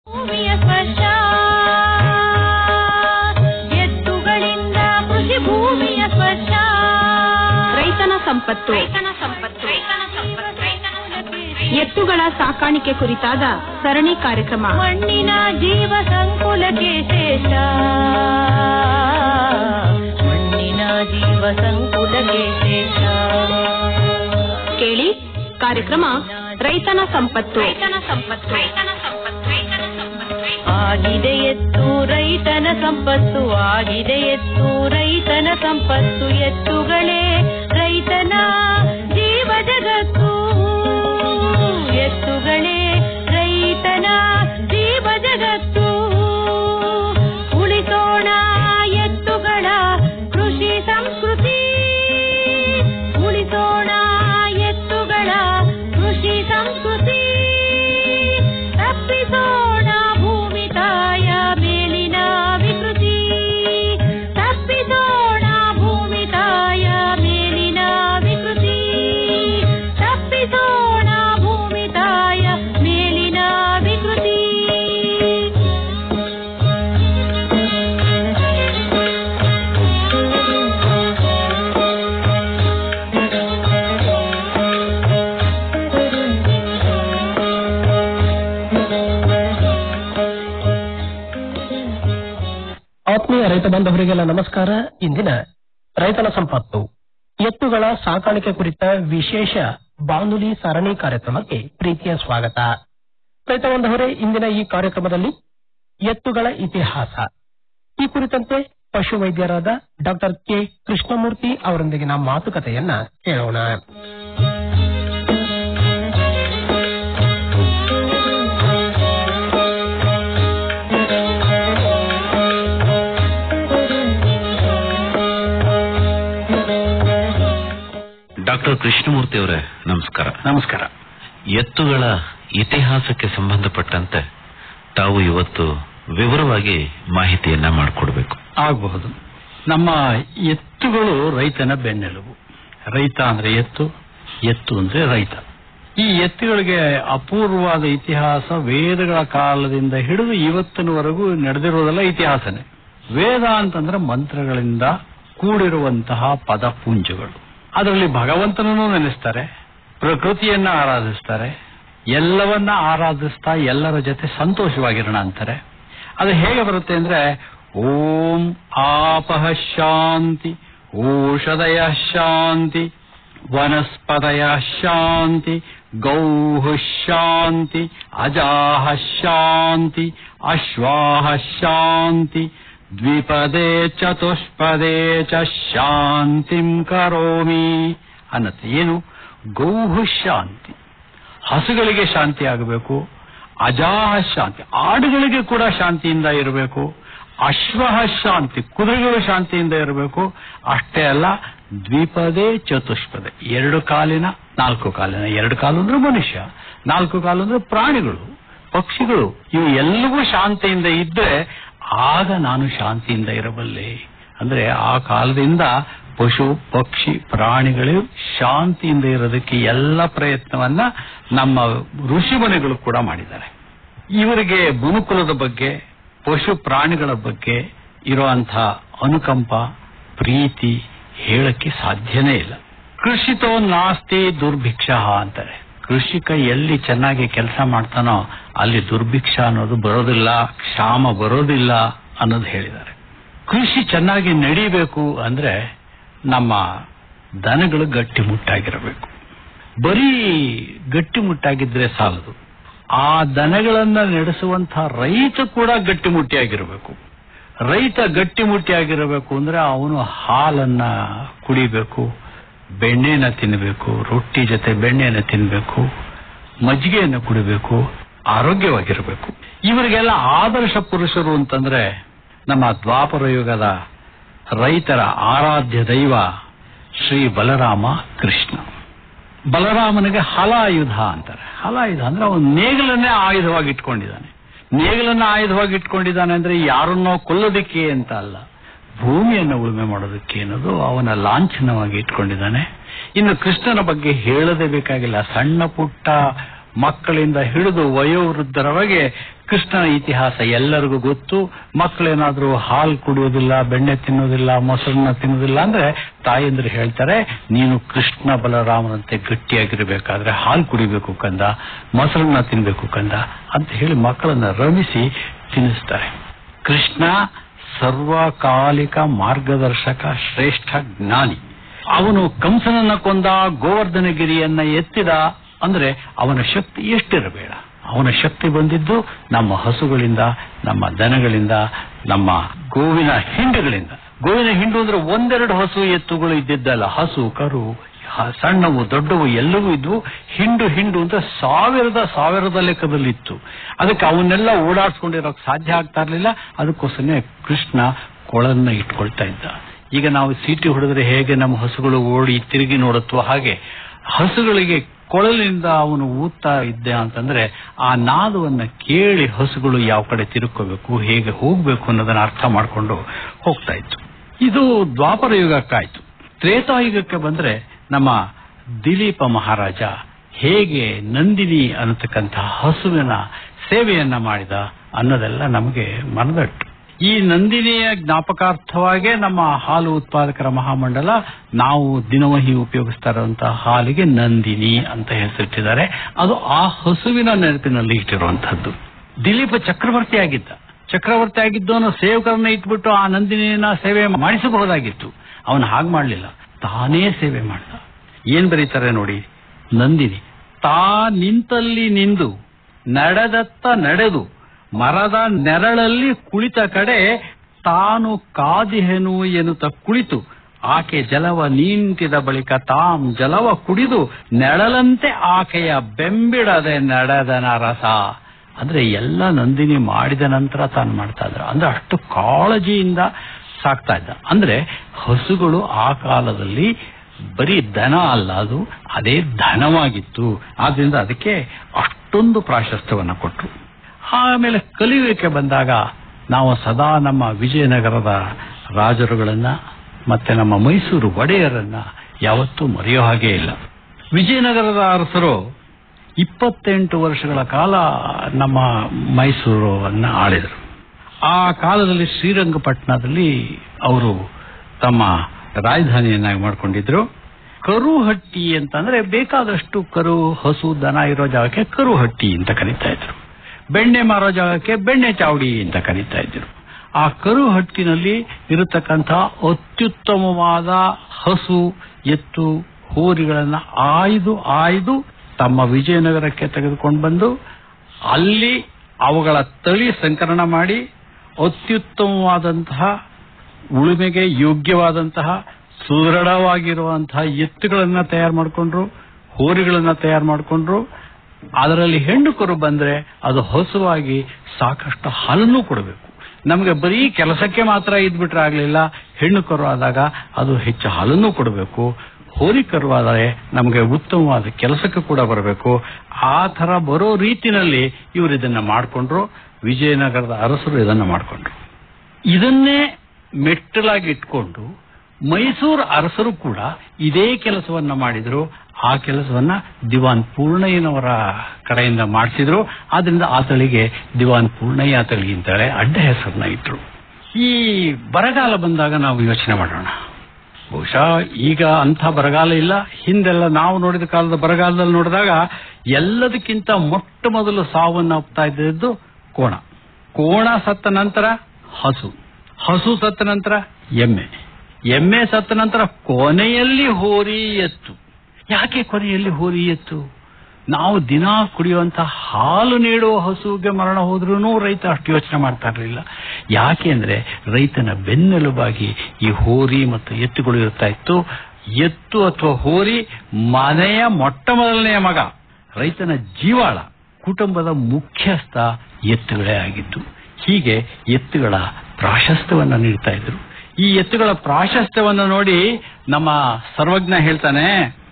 ಭೂಮಿಯ ಸ್ಪರ್ಶ ಎತ್ತುಗಳಿಂದ ಕೃಷಿ ಭೂಮಿಯ ಸ್ಪರ್ಶ ರೈತನ ಸಂಪತ್ತು ರೈತನ ಸಂಪತ್ತು ರೈತನ ಸಂಪತ್ತು ರೈತನ ಎತ್ತುಗಳ ಸಾಕಾಣಿಕೆ ಕುರಿತಾದ ಸರಣಿ ಕಾರ್ಯಕ್ರಮ ಮಣ್ಣಿನ ಜೀವ ಸಂಕುಲಕ್ಕೆ ಶ್ರೇಷ್ಠ ಮಣ್ಣಿನ ಜೀವ ಸಂಕುಲಕ್ಕೆ ಶ್ರೇಷ್ಠ ಕೇಳಿ ಕಾರ್ಯಕ್ರಮ ರೈತನ ಸಂಪತ್ತು ರೈತನ ಸಂಪತ್ತು ರೈತನ ಸಂಪತ್ತು ರೈತನ ಸಂಪತ್ತು ಆಗಿದೆ ಎತ್ತು ರೈತನ ಸಂಪತ್ತು ಆಗಿದೆ ಎತ್ತು ರೈತನ ಸಂಪತ್ತು ಎತ್ತುಗಳೇ ರೈತನ ಜೀವ ಜಗತ್ತು ಎತ್ತುಗಳೇ ರೈತನ ಜೀವ ಜಗತ್ತು ಉಳಿಸೋಣ ಎತ್ತುಗಳ ಕೃಷಿ ಸಂಸ್ಕೃತಿ ಉಳಿಸೋಣ ಎತ್ತುಗಳ ಕೃಷಿ ಸಂಸ್ಕೃತಿ ತಪ್ಪಿಸೋಣ ಭೂಮಿ ತಾಯ ಮೇಲಿನ ವಿಕೃತಿ ತಪ್ಪಿಸೋಣ ಭೂಮಿ ತಾಯ ಮೇಲಿನ ವಿಕೃತಿ ತಪ್ಪಿಸೋಣ ಭೂಮಿ ತಾಯ ಮೇಲಿನ ವಿಕೃತಿ ಆತ್ಮೀಯ ರೈತ ಬಾಂಧವರಿಗೆಲ್ಲ ನಮಸ್ಕಾರ ಇಂದಿನ ರೈತನ ಸಂಪತ್ತು ಎತ್ತುಗಳ ಸಾಕಾಣಿಕೆ ಕುರಿತ ವಿಶೇಷ ಬಾನುಲಿ ಸರಣಿ ಕಾರ್ಯಕ್ರಮಕ್ಕೆ ಪ್ರೀತಿಯ ಸ್ವಾಗತ ರೈತ ಬಾಂಧವರೇ ಇಂದಿನ ಈ ಕಾರ್ಯಕ್ರಮದಲ್ಲಿ ಎತ್ತುಗಳ ಇತಿಹಾಸ ಈ ಕುರಿತಂತೆ ಪಶು ವೈದ್ಯರಾದ ಡಾಕ್ಟರ್ ಕೆ ಕೃಷ್ಣಮೂರ್ತಿ ಅವರೊಂದಿಗಿನ ಮಾತುಕತೆಯನ್ನ ಕೇಳೋಣ ಡಾಕ್ಟರ್ ಕೃಷ್ಣಮೂರ್ತಿ ಅವರೇ ನಮಸ್ಕಾರ ನಮಸ್ಕಾರ ಎತ್ತುಗಳ ಇತಿಹಾಸಕ್ಕೆ ಸಂಬಂಧಪಟ್ಟಂತೆ ತಾವು ಇವತ್ತು ವಿವರವಾಗಿ ಮಾಹಿತಿಯನ್ನ ಮಾಡಿಕೊಡ್ಬೇಕು ಆಗಬಹುದು ನಮ್ಮ ಎತ್ತುಗಳು ರೈತನ ಬೆನ್ನೆಲುಬು ರೈತ ಅಂದ್ರೆ ಎತ್ತು ಎತ್ತು ಅಂದ್ರೆ ರೈತ ಈ ಎತ್ತುಗಳಿಗೆ ಅಪೂರ್ವವಾದ ಇತಿಹಾಸ ವೇದಗಳ ಕಾಲದಿಂದ ಹಿಡಿದು ಇವತ್ತಿನವರೆಗೂ ನಡೆದಿರೋದೆಲ್ಲ ಇತಿಹಾಸನೇ ವೇದ ಅಂತಂದ್ರೆ ಮಂತ್ರಗಳಿಂದ ಕೂಡಿರುವಂತಹ ಪದಪುಂಜಗಳು ಅದರಲ್ಲಿ ಭಗವಂತನನ್ನು ನೆನೆಸ್ತಾರೆ ಪ್ರಕೃತಿಯನ್ನ ಆರಾಧಿಸ್ತಾರೆ ಎಲ್ಲವನ್ನ ಆರಾಧಿಸ್ತಾ ಎಲ್ಲರ ಜೊತೆ ಸಂತೋಷವಾಗಿರೋಣ ಅಂತಾರೆ ಅದು ಹೇಗೆ ಬರುತ್ತೆ ಅಂದ್ರೆ ಓಂ ಆಪಹ ಶಾಂತಿ ಔಷಧಯ ಶಾಂತಿ ವನಸ್ಪತಯ ಶಾಂತಿ ಗೌಃ ಶಾಂತಿ ಅಜಾಹ ಶಾಂತಿ ಅಶ್ವಾಹ ಶಾಂತಿ ದ್ವಿಪದೇ ಚತುಷ್ಪದೇ ಚ ಶಾಂತಿಂ ಕರೋಮಿ ಅನ್ನತ್ತೆ ಏನು ಗೌಃ ಶಾಂತಿ ಹಸುಗಳಿಗೆ ಶಾಂತಿ ಆಗಬೇಕು ಅಜಾಹ ಶಾಂತಿ ಆಡುಗಳಿಗೆ ಕೂಡ ಶಾಂತಿಯಿಂದ ಇರಬೇಕು ಅಶ್ವಹ ಶಾಂತಿ ಕುದುರೆಗಳು ಶಾಂತಿಯಿಂದ ಇರಬೇಕು ಅಷ್ಟೇ ಅಲ್ಲ ದ್ವಿಪದೇ ಚತುಷ್ಪದೆ ಎರಡು ಕಾಲಿನ ನಾಲ್ಕು ಕಾಲಿನ ಎರಡು ಕಾಲು ಅಂದ್ರೆ ಮನುಷ್ಯ ನಾಲ್ಕು ಕಾಲು ಅಂದ್ರೆ ಪ್ರಾಣಿಗಳು ಪಕ್ಷಿಗಳು ಇವು ಎಲ್ಲವೂ ಶಾಂತಿಯಿಂದ ಇದ್ರೆ ಆಗ ನಾನು ಶಾಂತಿಯಿಂದ ಇರಬಲ್ಲೆ ಅಂದ್ರೆ ಆ ಕಾಲದಿಂದ ಪಶು ಪಕ್ಷಿ ಪ್ರಾಣಿಗಳು ಶಾಂತಿಯಿಂದ ಇರೋದಕ್ಕೆ ಎಲ್ಲ ಪ್ರಯತ್ನವನ್ನ ನಮ್ಮ ಋಷಿಮುನಿಗಳು ಕೂಡ ಮಾಡಿದ್ದಾರೆ ಇವರಿಗೆ ಮನುಕುಲದ ಬಗ್ಗೆ ಪಶು ಪ್ರಾಣಿಗಳ ಬಗ್ಗೆ ಇರುವಂತಹ ಅನುಕಂಪ ಪ್ರೀತಿ ಹೇಳಕ್ಕೆ ಸಾಧ್ಯನೇ ಇಲ್ಲ ಕೃಷಿತೋ ನಾಸ್ತಿ ದುರ್ಭಿಕ್ಷ ಅಂತಾರೆ ಕೃಷಿಕ ಎಲ್ಲಿ ಚೆನ್ನಾಗಿ ಕೆಲಸ ಮಾಡ್ತಾನೋ ಅಲ್ಲಿ ದುರ್ಭಿಕ್ಷ ಅನ್ನೋದು ಬರೋದಿಲ್ಲ ಕ್ಷಾಮ ಬರೋದಿಲ್ಲ ಅನ್ನೋದು ಹೇಳಿದ್ದಾರೆ ಕೃಷಿ ಚೆನ್ನಾಗಿ ನಡಿಬೇಕು ಅಂದ್ರೆ ನಮ್ಮ ದನಗಳು ಗಟ್ಟಿಮುಟ್ಟಾಗಿರಬೇಕು ಬರೀ ಗಟ್ಟಿಮುಟ್ಟಾಗಿದ್ರೆ ಸಾಲದು ಆ ದನಗಳನ್ನ ನಡೆಸುವಂತಹ ರೈತ ಕೂಡ ಗಟ್ಟಿಮುಟ್ಟಿಯಾಗಿರಬೇಕು ರೈತ ಗಟ್ಟಿಮುಟ್ಟಿಯಾಗಿರಬೇಕು ಅಂದ್ರೆ ಅವನು ಹಾಲನ್ನ ಕುಡಿಬೇಕು ಬೆಣ್ಣೆನ ತಿನ್ನಬೇಕು ರೊಟ್ಟಿ ಜೊತೆ ಬೆಣ್ಣೆನ ತಿನ್ನಬೇಕು ಮಜ್ಜಿಗೆಯನ್ನು ಕುಡಿಬೇಕು ಆರೋಗ್ಯವಾಗಿರಬೇಕು ಇವರಿಗೆಲ್ಲ ಆದರ್ಶ ಪುರುಷರು ಅಂತಂದ್ರೆ ನಮ್ಮ ದ್ವಾಪರ ಯುಗದ ರೈತರ ಆರಾಧ್ಯ ದೈವ ಶ್ರೀ ಬಲರಾಮ ಕೃಷ್ಣ ಬಲರಾಮನಿಗೆ ಹಲಾಯುಧ ಅಂತಾರೆ ಹಲಾಯುಧ ಅಂದ್ರೆ ಅವನು ನೇಗಲನ್ನೇ ಆಯುಧವಾಗಿ ಇಟ್ಕೊಂಡಿದ್ದಾನೆ ನೇಗಲನ್ನ ಆಯುಧವಾಗಿ ಇಟ್ಕೊಂಡಿದ್ದಾನೆ ಅಂದ್ರೆ ಯಾರನ್ನೋ ಕೊಲ್ಲೋದಿಕ್ಕೆ ಅಂತ ಅಲ್ಲ ಭೂಮಿಯನ್ನು ಉಳುಮೆ ಮಾಡೋದಕ್ಕೆ ಅನ್ನೋದು ಅವನ ಲಾಂಛನವಾಗಿ ಇಟ್ಕೊಂಡಿದ್ದಾನೆ ಇನ್ನು ಕೃಷ್ಣನ ಬಗ್ಗೆ ಹೇಳದೇ ಬೇಕಾಗಿಲ್ಲ ಸಣ್ಣ ಪುಟ್ಟ ಮಕ್ಕಳಿಂದ ಹಿಡಿದು ವಯೋವೃದ್ಧರವರೆಗೆ ಕೃಷ್ಣನ ಇತಿಹಾಸ ಎಲ್ಲರಿಗೂ ಗೊತ್ತು ಮಕ್ಕಳೇನಾದ್ರೂ ಹಾಲು ಕುಡಿಯೋದಿಲ್ಲ ಬೆಣ್ಣೆ ತಿನ್ನೋದಿಲ್ಲ ಮೊಸರನ್ನ ತಿನ್ನೋದಿಲ್ಲ ಅಂದ್ರೆ ತಾಯಂದ್ರು ಹೇಳ್ತಾರೆ ನೀನು ಕೃಷ್ಣ ಬಲರಾಮನಂತೆ ಗಟ್ಟಿಯಾಗಿರ್ಬೇಕಾದ್ರೆ ಹಾಲು ಕುಡಿಬೇಕು ಕಂದ ಮೊಸರನ್ನ ತಿನ್ಬೇಕು ಕಂದ ಅಂತ ಹೇಳಿ ಮಕ್ಕಳನ್ನ ರಮಿಸಿ ತಿನ್ನಿಸ್ತಾರೆ ಕೃಷ್ಣ ಸರ್ವಕಾಲಿಕ ಮಾರ್ಗದರ್ಶಕ ಶ್ರೇಷ್ಠ ಜ್ಞಾನಿ ಅವನು ಕಂಸನನ್ನ ಕೊಂದ ಗೋವರ್ಧನಗಿರಿಯನ್ನ ಎತ್ತಿದ ಅಂದ್ರೆ ಅವನ ಶಕ್ತಿ ಎಷ್ಟಿರಬೇಡ ಅವನ ಶಕ್ತಿ ಬಂದಿದ್ದು ನಮ್ಮ ಹಸುಗಳಿಂದ ನಮ್ಮ ದನಗಳಿಂದ ನಮ್ಮ ಗೋವಿನ ಹಿಂಡುಗಳಿಂದ ಗೋವಿನ ಹಿಂಡು ಅಂದ್ರೆ ಒಂದೆರಡು ಹಸು ಎತ್ತುಗಳು ಇದ್ದಿದ್ದಲ್ಲ ಹಸು ಕರು ಹ- ಸಣ್ಣವು ದೊಡ್ಡವು ಎಲ್ಲವೂ ಇದ್ವು ಹಿಂಡು ಹಿಂಡು ಅಂತ ಸಾವಿರದ ಸಾವಿರದ ಲೆಕ್ಕದಲ್ಲಿತ್ತು ಅದಕ್ಕೆ ಅವನ್ನೆಲ್ಲ ಓಡಾಡ್ಸ್ಕೊಂಡಿರೋಕ್ ಸಾಧ್ಯ ಆಗ್ತಾ ಇರ್ಲಿಲ್ಲ ಅದಕ್ಕೋಸ್ಕರನೇ ಕೃಷ್ಣ ಕೊಳನ್ನ ಇಟ್ಕೊಳ್ತಾ ಇದ್ದ ಈಗ ನಾವು ಸೀಟಿ ಹೊಡೆದ್ರೆ ಹೇಗೆ ನಮ್ಮ ಹಸುಗಳು ಓಡಿ ತಿರುಗಿ ನೋಡುತ್ತೋ ಹಾಗೆ ಹಸುಗಳಿಗೆ ಕೊಳಲಿನಿಂದ ಅವನು ಊದ್ತಾ ಇದ್ದ ಅಂತಂದ್ರೆ ಆ ನಾದವನ್ನ ಕೇಳಿ ಹಸುಗಳು ಯಾವ ಕಡೆ ತಿರುಕೋಬೇಕು ಹೇಗೆ ಹೋಗ್ಬೇಕು ಅನ್ನೋದನ್ನ ಅರ್ಥ ಮಾಡ್ಕೊಂಡು ಹೋಗ್ತಾ ಇತ್ತು ಇದು ದ್ವಾಪರ ಯುಗಕ್ಕಾಯ್ತು ತ್ರೇತಾಯುಗಕ್ಕೆ ಬಂದ್ರೆ ನಮ್ಮ ದಿಲೀಪ ಮಹಾರಾಜ ಹೇಗೆ ನಂದಿನಿ ಅನ್ನತಕ್ಕಂತಹ ಹಸುವಿನ ಸೇವೆಯನ್ನ ಮಾಡಿದ ಅನ್ನೋದೆಲ್ಲ ನಮಗೆ ಮನದಟ್ಟು ಈ ನಂದಿನಿಯ ಜ್ಞಾಪಕಾರ್ಥವಾಗೇ ನಮ್ಮ ಹಾಲು ಉತ್ಪಾದಕರ ಮಹಾಮಂಡಲ ನಾವು ದಿನವಹಿ ಉಪಯೋಗಿಸ್ತಾ ಇರುವಂತಹ ಹಾಲಿಗೆ ನಂದಿನಿ ಅಂತ ಹೆಸರಿಟ್ಟಿದ್ದಾರೆ ಅದು ಆ ಹಸುವಿನ ನೆನಪಿನಲ್ಲಿ ಇಟ್ಟಿರುವಂತಹದ್ದು ದಿಲೀಪ ಚಕ್ರವರ್ತಿ ಆಗಿದ್ದ ಚಕ್ರವರ್ತಿ ಆಗಿದ್ದವನು ಸೇವಕರನ್ನ ಇಟ್ಬಿಟ್ಟು ಆ ನಂದಿನಿಯನ್ನ ಸೇವೆ ಮಾಡಿಸಬಹುದಾಗಿತ್ತು ಅವನು ಹಾಗೆ ಮಾಡಲಿಲ್ಲ ತಾನೇ ಸೇವೆ ಮಾಡ್ದ ಏನ್ ಬರೀತಾರೆ ನೋಡಿ ನಂದಿನಿ ತಾ ನಿಂತಲ್ಲಿ ನಿಂದು ನಡೆದತ್ತ ನಡೆದು ಮರದ ನೆರಳಲ್ಲಿ ಕುಳಿತ ಕಡೆ ತಾನು ಕಾದಿಹೆನು ಎನ್ನುತ್ತ ಕುಳಿತು ಆಕೆ ಜಲವ ನಿಂತಿದ ಬಳಿಕ ತಾಂ ಜಲವ ಕುಡಿದು ನೆರಳಂತೆ ಆಕೆಯ ಬೆಂಬಿಡದೆ ನಡೆದನ ರಸ ಅಂದ್ರೆ ಎಲ್ಲ ನಂದಿನಿ ಮಾಡಿದ ನಂತರ ತಾನು ಮಾಡ್ತಾ ಇದ್ರ ಅಂದ್ರೆ ಅಷ್ಟು ಕಾಳಜಿಯಿಂದ ಸಾಕ್ತಾ ಇದ್ದ ಅಂದ್ರೆ ಹಸುಗಳು ಆ ಕಾಲದಲ್ಲಿ ಬರೀ ದನ ಅಲ್ಲ ಅದು ಅದೇ ಧನವಾಗಿತ್ತು ಆದ್ರಿಂದ ಅದಕ್ಕೆ ಅಷ್ಟೊಂದು ಪ್ರಾಶಸ್ತ್ಯವನ್ನ ಕೊಟ್ಟರು ಆಮೇಲೆ ಕಲಿಯುವಿಕೆ ಬಂದಾಗ ನಾವು ಸದಾ ನಮ್ಮ ವಿಜಯನಗರದ ರಾಜರುಗಳನ್ನ ಮತ್ತೆ ನಮ್ಮ ಮೈಸೂರು ಒಡೆಯರನ್ನ ಯಾವತ್ತೂ ಮರೆಯೋ ಹಾಗೆ ಇಲ್ಲ ವಿಜಯನಗರದ ಅರಸರು ಇಪ್ಪತ್ತೆಂಟು ವರ್ಷಗಳ ಕಾಲ ನಮ್ಮ ಮೈಸೂರನ್ನ ಆಳಿದರು ಆ ಕಾಲದಲ್ಲಿ ಶ್ರೀರಂಗಪಟ್ಟಣದಲ್ಲಿ ಅವರು ತಮ್ಮ ರಾಜಧಾನಿಯನ್ನಾಗಿ ಮಾಡ್ಕೊಂಡಿದ್ರು ಕರುಹಟ್ಟಿ ಅಂತಂದ್ರೆ ಬೇಕಾದಷ್ಟು ಕರು ಹಸು ದನ ಇರೋ ಜಾಗಕ್ಕೆ ಕರುಹಟ್ಟಿ ಅಂತ ಕರೀತಾ ಇದ್ರು ಬೆಣ್ಣೆ ಮಾರೋ ಜಾಗಕ್ಕೆ ಬೆಣ್ಣೆ ಚಾವಡಿ ಅಂತ ಕರೀತಾ ಇದ್ರು ಆ ಕರುಹಟ್ಟಿನಲ್ಲಿ ಇರತಕ್ಕಂಥ ಅತ್ಯುತ್ತಮವಾದ ಹಸು ಎತ್ತು ಹೋರಿಗಳನ್ನ ಆಯ್ದು ಆಯ್ದು ತಮ್ಮ ವಿಜಯನಗರಕ್ಕೆ ತೆಗೆದುಕೊಂಡು ಬಂದು ಅಲ್ಲಿ ಅವುಗಳ ತಳಿ ಸಂಕಲನ ಮಾಡಿ ಅತ್ಯುತ್ತಮವಾದಂತಹ ಉಳುಮೆಗೆ ಯೋಗ್ಯವಾದಂತಹ ಸುದೃಢವಾಗಿರುವಂತಹ ಎತ್ತುಗಳನ್ನ ತಯಾರು ಮಾಡಿಕೊಂಡ್ರು ಹೋರಿಗಳನ್ನ ತಯಾರು ಮಾಡಿಕೊಂಡ್ರು ಅದರಲ್ಲಿ ಹೆಣ್ಣು ಕರು ಬಂದ್ರೆ ಅದು ಹಸುವಾಗಿ ಸಾಕಷ್ಟು ಹಾಲನ್ನು ಕೊಡಬೇಕು ನಮಗೆ ಬರೀ ಕೆಲಸಕ್ಕೆ ಮಾತ್ರ ಇದ್ಬಿಟ್ರೆ ಆಗ್ಲಿಲ್ಲ ಹೆಣ್ಣು ಕರು ಆದಾಗ ಅದು ಹೆಚ್ಚು ಹಾಲನ್ನು ಕೊಡಬೇಕು ಹೋರಿ ಕರುವಾದರೆ ನಮಗೆ ಉತ್ತಮವಾದ ಕೆಲಸಕ್ಕೆ ಕೂಡ ಬರಬೇಕು ಆ ತರ ಬರೋ ರೀತಿನಲ್ಲಿ ಇವರು ಇದನ್ನ ಮಾಡಿಕೊಂಡ್ರು ವಿಜಯನಗರದ ಅರಸರು ಇದನ್ನ ಮಾಡಿಕೊಂಡ್ರು ಇದನ್ನೇ ಮೆಟ್ಟಲಾಗಿ ಇಟ್ಕೊಂಡು ಮೈಸೂರು ಅರಸರು ಕೂಡ ಇದೇ ಕೆಲಸವನ್ನ ಮಾಡಿದ್ರು ಆ ಕೆಲಸವನ್ನ ದಿವಾನ್ ಪೂರ್ಣಯ್ಯನವರ ಕಡೆಯಿಂದ ಮಾಡಿಸಿದ್ರು ಆದ್ರಿಂದ ಆ ತಳಿಗೆ ದಿವಾನ್ ಪೂರ್ಣಯ್ಯ ತಳಿ ಅಂತೇಳಿ ಅಡ್ಡ ಹೆಸರನ್ನ ಇಟ್ರು ಈ ಬರಗಾಲ ಬಂದಾಗ ನಾವು ಯೋಚನೆ ಮಾಡೋಣ ಬಹುಶಃ ಈಗ ಅಂಥ ಬರಗಾಲ ಇಲ್ಲ ಹಿಂದೆಲ್ಲ ನಾವು ನೋಡಿದ ಕಾಲದ ಬರಗಾಲದಲ್ಲಿ ನೋಡಿದಾಗ ಎಲ್ಲದಕ್ಕಿಂತ ಮೊಟ್ಟ ಮೊದಲು ಸಾವನ್ನ ಒಪ್ತಾ ಇದ್ದದ್ದು ಕೋಣ ಕೋಣ ಸತ್ತ ನಂತರ ಹಸು ಹಸು ಸತ್ತ ನಂತರ ಎಮ್ಮೆ ಎಮ್ಮೆ ಸತ್ತ ನಂತರ ಕೊನೆಯಲ್ಲಿ ಹೋರಿ ಎತ್ತು ಯಾಕೆ ಕೊನೆಯಲ್ಲಿ ಹೋರಿ ಎತ್ತು ನಾವು ದಿನ ಕುಡಿಯುವಂತ ಹಾಲು ನೀಡುವ ಹಸುವಿಗೆ ಮರಣ ಹೋದ್ರೂ ರೈತ ಅಷ್ಟು ಯೋಚನೆ ಮಾಡ್ತಾ ಇರಲಿಲ್ಲ ಯಾಕೆ ಅಂದ್ರೆ ರೈತನ ಬೆನ್ನೆಲುಬಾಗಿ ಈ ಹೋರಿ ಮತ್ತು ಎತ್ತುಗಳು ಇರ್ತಾ ಇತ್ತು ಎತ್ತು ಅಥವಾ ಹೋರಿ ಮನೆಯ ಮೊಟ್ಟ ಮೊದಲನೆಯ ಮಗ ರೈತನ ಜೀವಾಳ ಕುಟುಂಬದ ಮುಖ್ಯಸ್ಥ ಎತ್ತುಗಳೇ ಆಗಿದ್ದು ಹೀಗೆ ಎತ್ತುಗಳ ಪ್ರಾಶಸ್ತ್ಯವನ್ನ ನೀಡ್ತಾ ಇದ್ರು ಈ ಎತ್ತುಗಳ ಪ್ರಾಶಸ್ತ್ಯವನ್ನ ನೋಡಿ ನಮ್ಮ ಸರ್ವಜ್ಞ ಹೇಳ್ತಾನೆ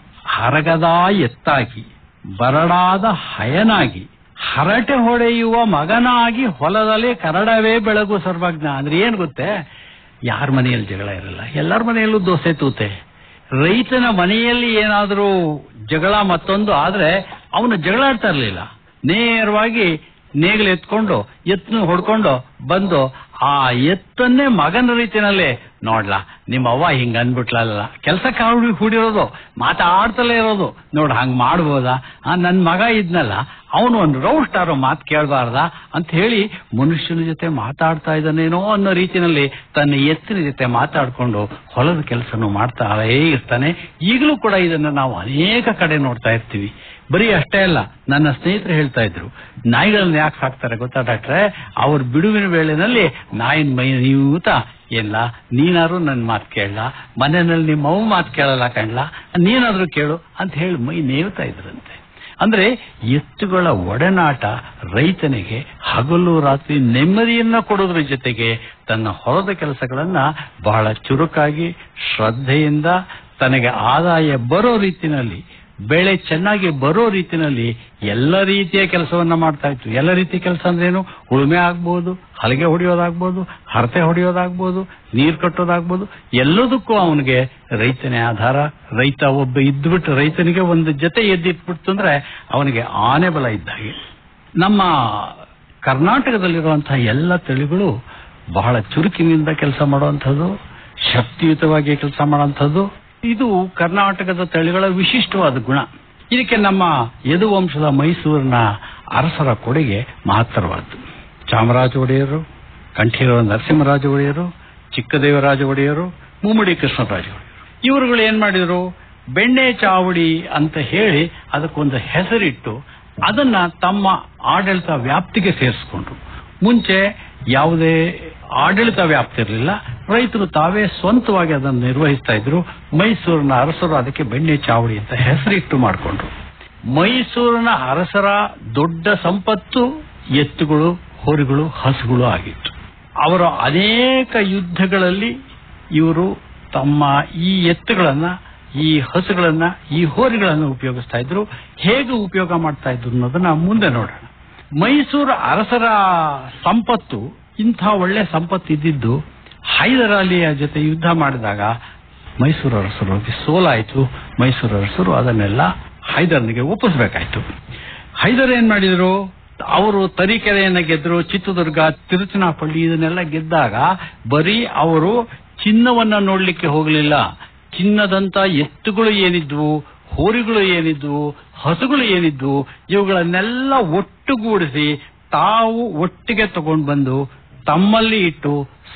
ಹರಗದ ಎತ್ತಾಗಿ ಬರಡಾದ ಹಯನಾಗಿ ಹರಟೆ ಹೊಡೆಯುವ ಮಗನಾಗಿ ಹೊಲದಲ್ಲಿ ಕರಡವೇ ಬೆಳಗು ಸರ್ವಜ್ಞ ಅಂದ್ರೆ ಏನ್ ಗೊತ್ತೇ ಯಾರ ಮನೆಯಲ್ಲಿ ಜಗಳ ಇರಲ್ಲ ಎಲ್ಲರ ಮನೆಯಲ್ಲೂ ದೋಸೆ ತೂತೆ ರೈತನ ಮನೆಯಲ್ಲಿ ಏನಾದರೂ ಜಗಳ ಮತ್ತೊಂದು ಆದ್ರೆ ಅವನು ಜಗಳಾಡ್ತಾ ಇರ್ಲಿಲ್ಲ ನೇರವಾಗಿ ನೇಗಿಲು ಎತ್ಕೊಂಡು ಎತ್ತನ್ನು ಹೊಡ್ಕೊಂಡು ಬಂದು ಆ ಎತ್ತನ್ನೇ ಮಗನ ರೀತಿನಲ್ಲಿ ನೋಡ್ಲಾ ನಿಮ್ಮ ಅವ್ವ ಹಿಂಗ ಅಂದ್ಬಿಟ್ಲಲ್ಲ ಕೆಲಸಕ್ಕೆ ಹುಡಿ ಹುಡಿರೋದು ಮಾತಾಡ್ತಲೇ ಇರೋದು ನೋಡ್ ಹಂಗ್ ಮಾಡ್ಬೋದಾ ಆ ನನ್ ಮಗ ಇದ್ನಲ್ಲ ಅವನು ಒಂದು ರೌಸ್ಟ್ ಆರೋ ಮಾತು ಕೇಳಬಾರ್ದ ಅಂತ ಹೇಳಿ ಮನುಷ್ಯನ ಜೊತೆ ಮಾತಾಡ್ತಾ ಇದ್ದಾನೇನೋ ಅನ್ನೋ ರೀತಿನಲ್ಲಿ ತನ್ನ ಎತ್ತಿನ ಜೊತೆ ಮಾತಾಡ್ಕೊಂಡು ಹೊಲದ ಕೆಲಸನೂ ಮಾಡ್ತಾಳೇ ಇರ್ತಾನೆ ಈಗಲೂ ಕೂಡ ಇದನ್ನ ನಾವು ಅನೇಕ ಕಡೆ ನೋಡ್ತಾ ಇರ್ತೀವಿ ಬರೀ ಅಷ್ಟೇ ಅಲ್ಲ ನನ್ನ ಸ್ನೇಹಿತರು ಹೇಳ್ತಾ ಇದ್ರು ನಾಯಿಗಳನ್ನ ಯಾಕೆ ಸಾಕ್ತಾರೆ ಗೊತ್ತಾ ಡಾಕ್ಟ್ರೆ ಅವ್ರ ಬಿಡುವಿನ ವೇಳೆನಲ್ಲಿ ನಾಯಿನ ಮೈ ನೀವುತ ಎಲ್ಲ ನೀನಾದ್ರು ನನ್ನ ಮಾತು ಕೇಳಲ್ಲ ಮನೆಯಲ್ಲಿ ನಿಮ್ಮ ಅವ್ ಮಾತು ಕೇಳಲ್ಲ ಕಣ್ಲ ನೀನಾದ್ರೂ ಕೇಳು ಅಂತ ಹೇಳಿ ಮೈ ನೇವ್ತಾ ಇದ್ರಂತೆ ಅಂದ್ರೆ ಎತ್ತುಗಳ ಒಡನಾಟ ರೈತನಿಗೆ ಹಗಲು ರಾತ್ರಿ ನೆಮ್ಮದಿಯನ್ನ ಕೊಡೋದ್ರ ಜೊತೆಗೆ ತನ್ನ ಹೊಲದ ಕೆಲಸಗಳನ್ನ ಬಹಳ ಚುರುಕಾಗಿ ಶ್ರದ್ಧೆಯಿಂದ ತನಗೆ ಆದಾಯ ಬರೋ ರೀತಿನಲ್ಲಿ ಬೆಳೆ ಚೆನ್ನಾಗಿ ಬರೋ ರೀತಿನಲ್ಲಿ ಎಲ್ಲ ರೀತಿಯ ಕೆಲಸವನ್ನ ಮಾಡ್ತಾ ಇತ್ತು ಎಲ್ಲ ರೀತಿಯ ಕೆಲಸ ಅಂದ್ರೇನು ಉಳುಮೆ ಆಗ್ಬೋದು ಹಲಗೆ ಹೊಡೆಯೋದಾಗ್ಬೋದು ಹರತೆ ಹೊಡೆಯೋದಾಗ್ಬೋದು ನೀರ್ ಕಟ್ಟೋದಾಗ್ಬೋದು ಎಲ್ಲದಕ್ಕೂ ಅವನಿಗೆ ರೈತನೇ ಆಧಾರ ರೈತ ಒಬ್ಬ ಇದ್ಬಿಟ್ಟು ರೈತನಿಗೆ ಒಂದು ಜೊತೆ ಎದ್ದಿಟ್ಬಿಡ್ತು ಅಂದ್ರೆ ಅವನಿಗೆ ಆನೆ ಬಲ ಇದ್ದಾಗೆ ನಮ್ಮ ಕರ್ನಾಟಕದಲ್ಲಿರುವಂತಹ ಎಲ್ಲ ತಳಿಗಳು ಬಹಳ ಚುರುಕಿನಿಂದ ಕೆಲಸ ಮಾಡುವಂಥದ್ದು ಶಕ್ತಿಯುತವಾಗಿ ಕೆಲಸ ಮಾಡುವಂಥದ್ದು ಇದು ಕರ್ನಾಟಕದ ತಳಿಗಳ ವಿಶಿಷ್ಟವಾದ ಗುಣ ಇದಕ್ಕೆ ನಮ್ಮ ಯದುವಂಶದ ಮೈಸೂರಿನ ಅರಸರ ಕೊಡುಗೆ ಮಹತ್ತರವಾದ್ದು ಚಾಮರಾಜ ಒಡೆಯರು ಕಂಠೀರವ ನರಸಿಂಹರಾಜ ಒಡೆಯರು ಚಿಕ್ಕದೇವರಾಜ ಒಡೆಯರು ಮುಮ್ಮಡಿ ಕೃಷ್ಣರಾಜ ಒಡೆಯರು ಇವರುಗಳು ಏನ್ ಮಾಡಿದ್ರು ಬೆಣ್ಣೆ ಚಾವಡಿ ಅಂತ ಹೇಳಿ ಅದಕ್ಕೊಂದು ಹೆಸರಿಟ್ಟು ಅದನ್ನ ತಮ್ಮ ಆಡಳಿತ ವ್ಯಾಪ್ತಿಗೆ ಸೇರಿಸ್ಕೊಂಡ್ರು ಮುಂಚೆ ಯಾವುದೇ ಆಡಳಿತ ವ್ಯಾಪ್ತಿ ಇರಲಿಲ್ಲ ರೈತರು ತಾವೇ ಸ್ವಂತವಾಗಿ ಅದನ್ನು ನಿರ್ವಹಿಸ್ತಾ ಇದ್ರು ಮೈಸೂರಿನ ಅರಸರು ಅದಕ್ಕೆ ಬೆಣ್ಣೆ ಚಾವಡಿ ಅಂತ ಹೆಸರಿಟ್ಟು ಮಾಡಿಕೊಂಡ್ರು ಮೈಸೂರಿನ ಅರಸರ ದೊಡ್ಡ ಸಂಪತ್ತು ಎತ್ತುಗಳು ಹೋರಿಗಳು ಹಸುಗಳು ಆಗಿತ್ತು ಅವರ ಅನೇಕ ಯುದ್ಧಗಳಲ್ಲಿ ಇವರು ತಮ್ಮ ಈ ಎತ್ತುಗಳನ್ನ ಈ ಹಸುಗಳನ್ನ ಈ ಹೋರಿಗಳನ್ನ ಉಪಯೋಗಿಸ್ತಾ ಇದ್ರು ಹೇಗೆ ಉಪಯೋಗ ಮಾಡ್ತಾ ಇದ್ರು ಅನ್ನೋದನ್ನ ಮುಂದೆ ನೋಡೋಣ ಮೈಸೂರು ಅರಸರ ಸಂಪತ್ತು ಇಂಥ ಒಳ್ಳೆ ಸಂಪತ್ತು ಇದ್ದಿದ್ದು ಹೈದರ್ ಅಲಿಯ ಜೊತೆ ಯುದ್ಧ ಮಾಡಿದಾಗ ಮೈಸೂರು ಅರಸರು ಸೋಲಾಯಿತು ಮೈಸೂರು ಅರಸರು ಅದನ್ನೆಲ್ಲ ಹೈದರ್ನಿಗೆ ಒಪ್ಪಿಸ್ಬೇಕಾಯ್ತು ಹೈದರ್ ಏನ್ ಮಾಡಿದ್ರು ಅವರು ತರೀಕೆರೆಯನ್ನ ಗೆದ್ರು ಚಿತ್ರದುರ್ಗ ತಿರುಚನಾಪಳ್ಳಿ ಇದನ್ನೆಲ್ಲ ಗೆದ್ದಾಗ ಬರೀ ಅವರು ಚಿನ್ನವನ್ನ ನೋಡ್ಲಿಕ್ಕೆ ಹೋಗಲಿಲ್ಲ ಚಿನ್ನದಂತ ಎತ್ತುಗಳು ಏನಿದ್ವು ಹೋರಿಗಳು ಏನಿದ್ವು ಹಸುಗಳು ಏನಿದ್ವು ಇವುಗಳನ್ನೆಲ್ಲ ಒಟ್ಟುಗೂಡಿಸಿ ತಾವು ಒಟ್ಟಿಗೆ ತಗೊಂಡು ಬಂದು ತಮ್ಮಲ್ಲಿ ಇಟ್ಟು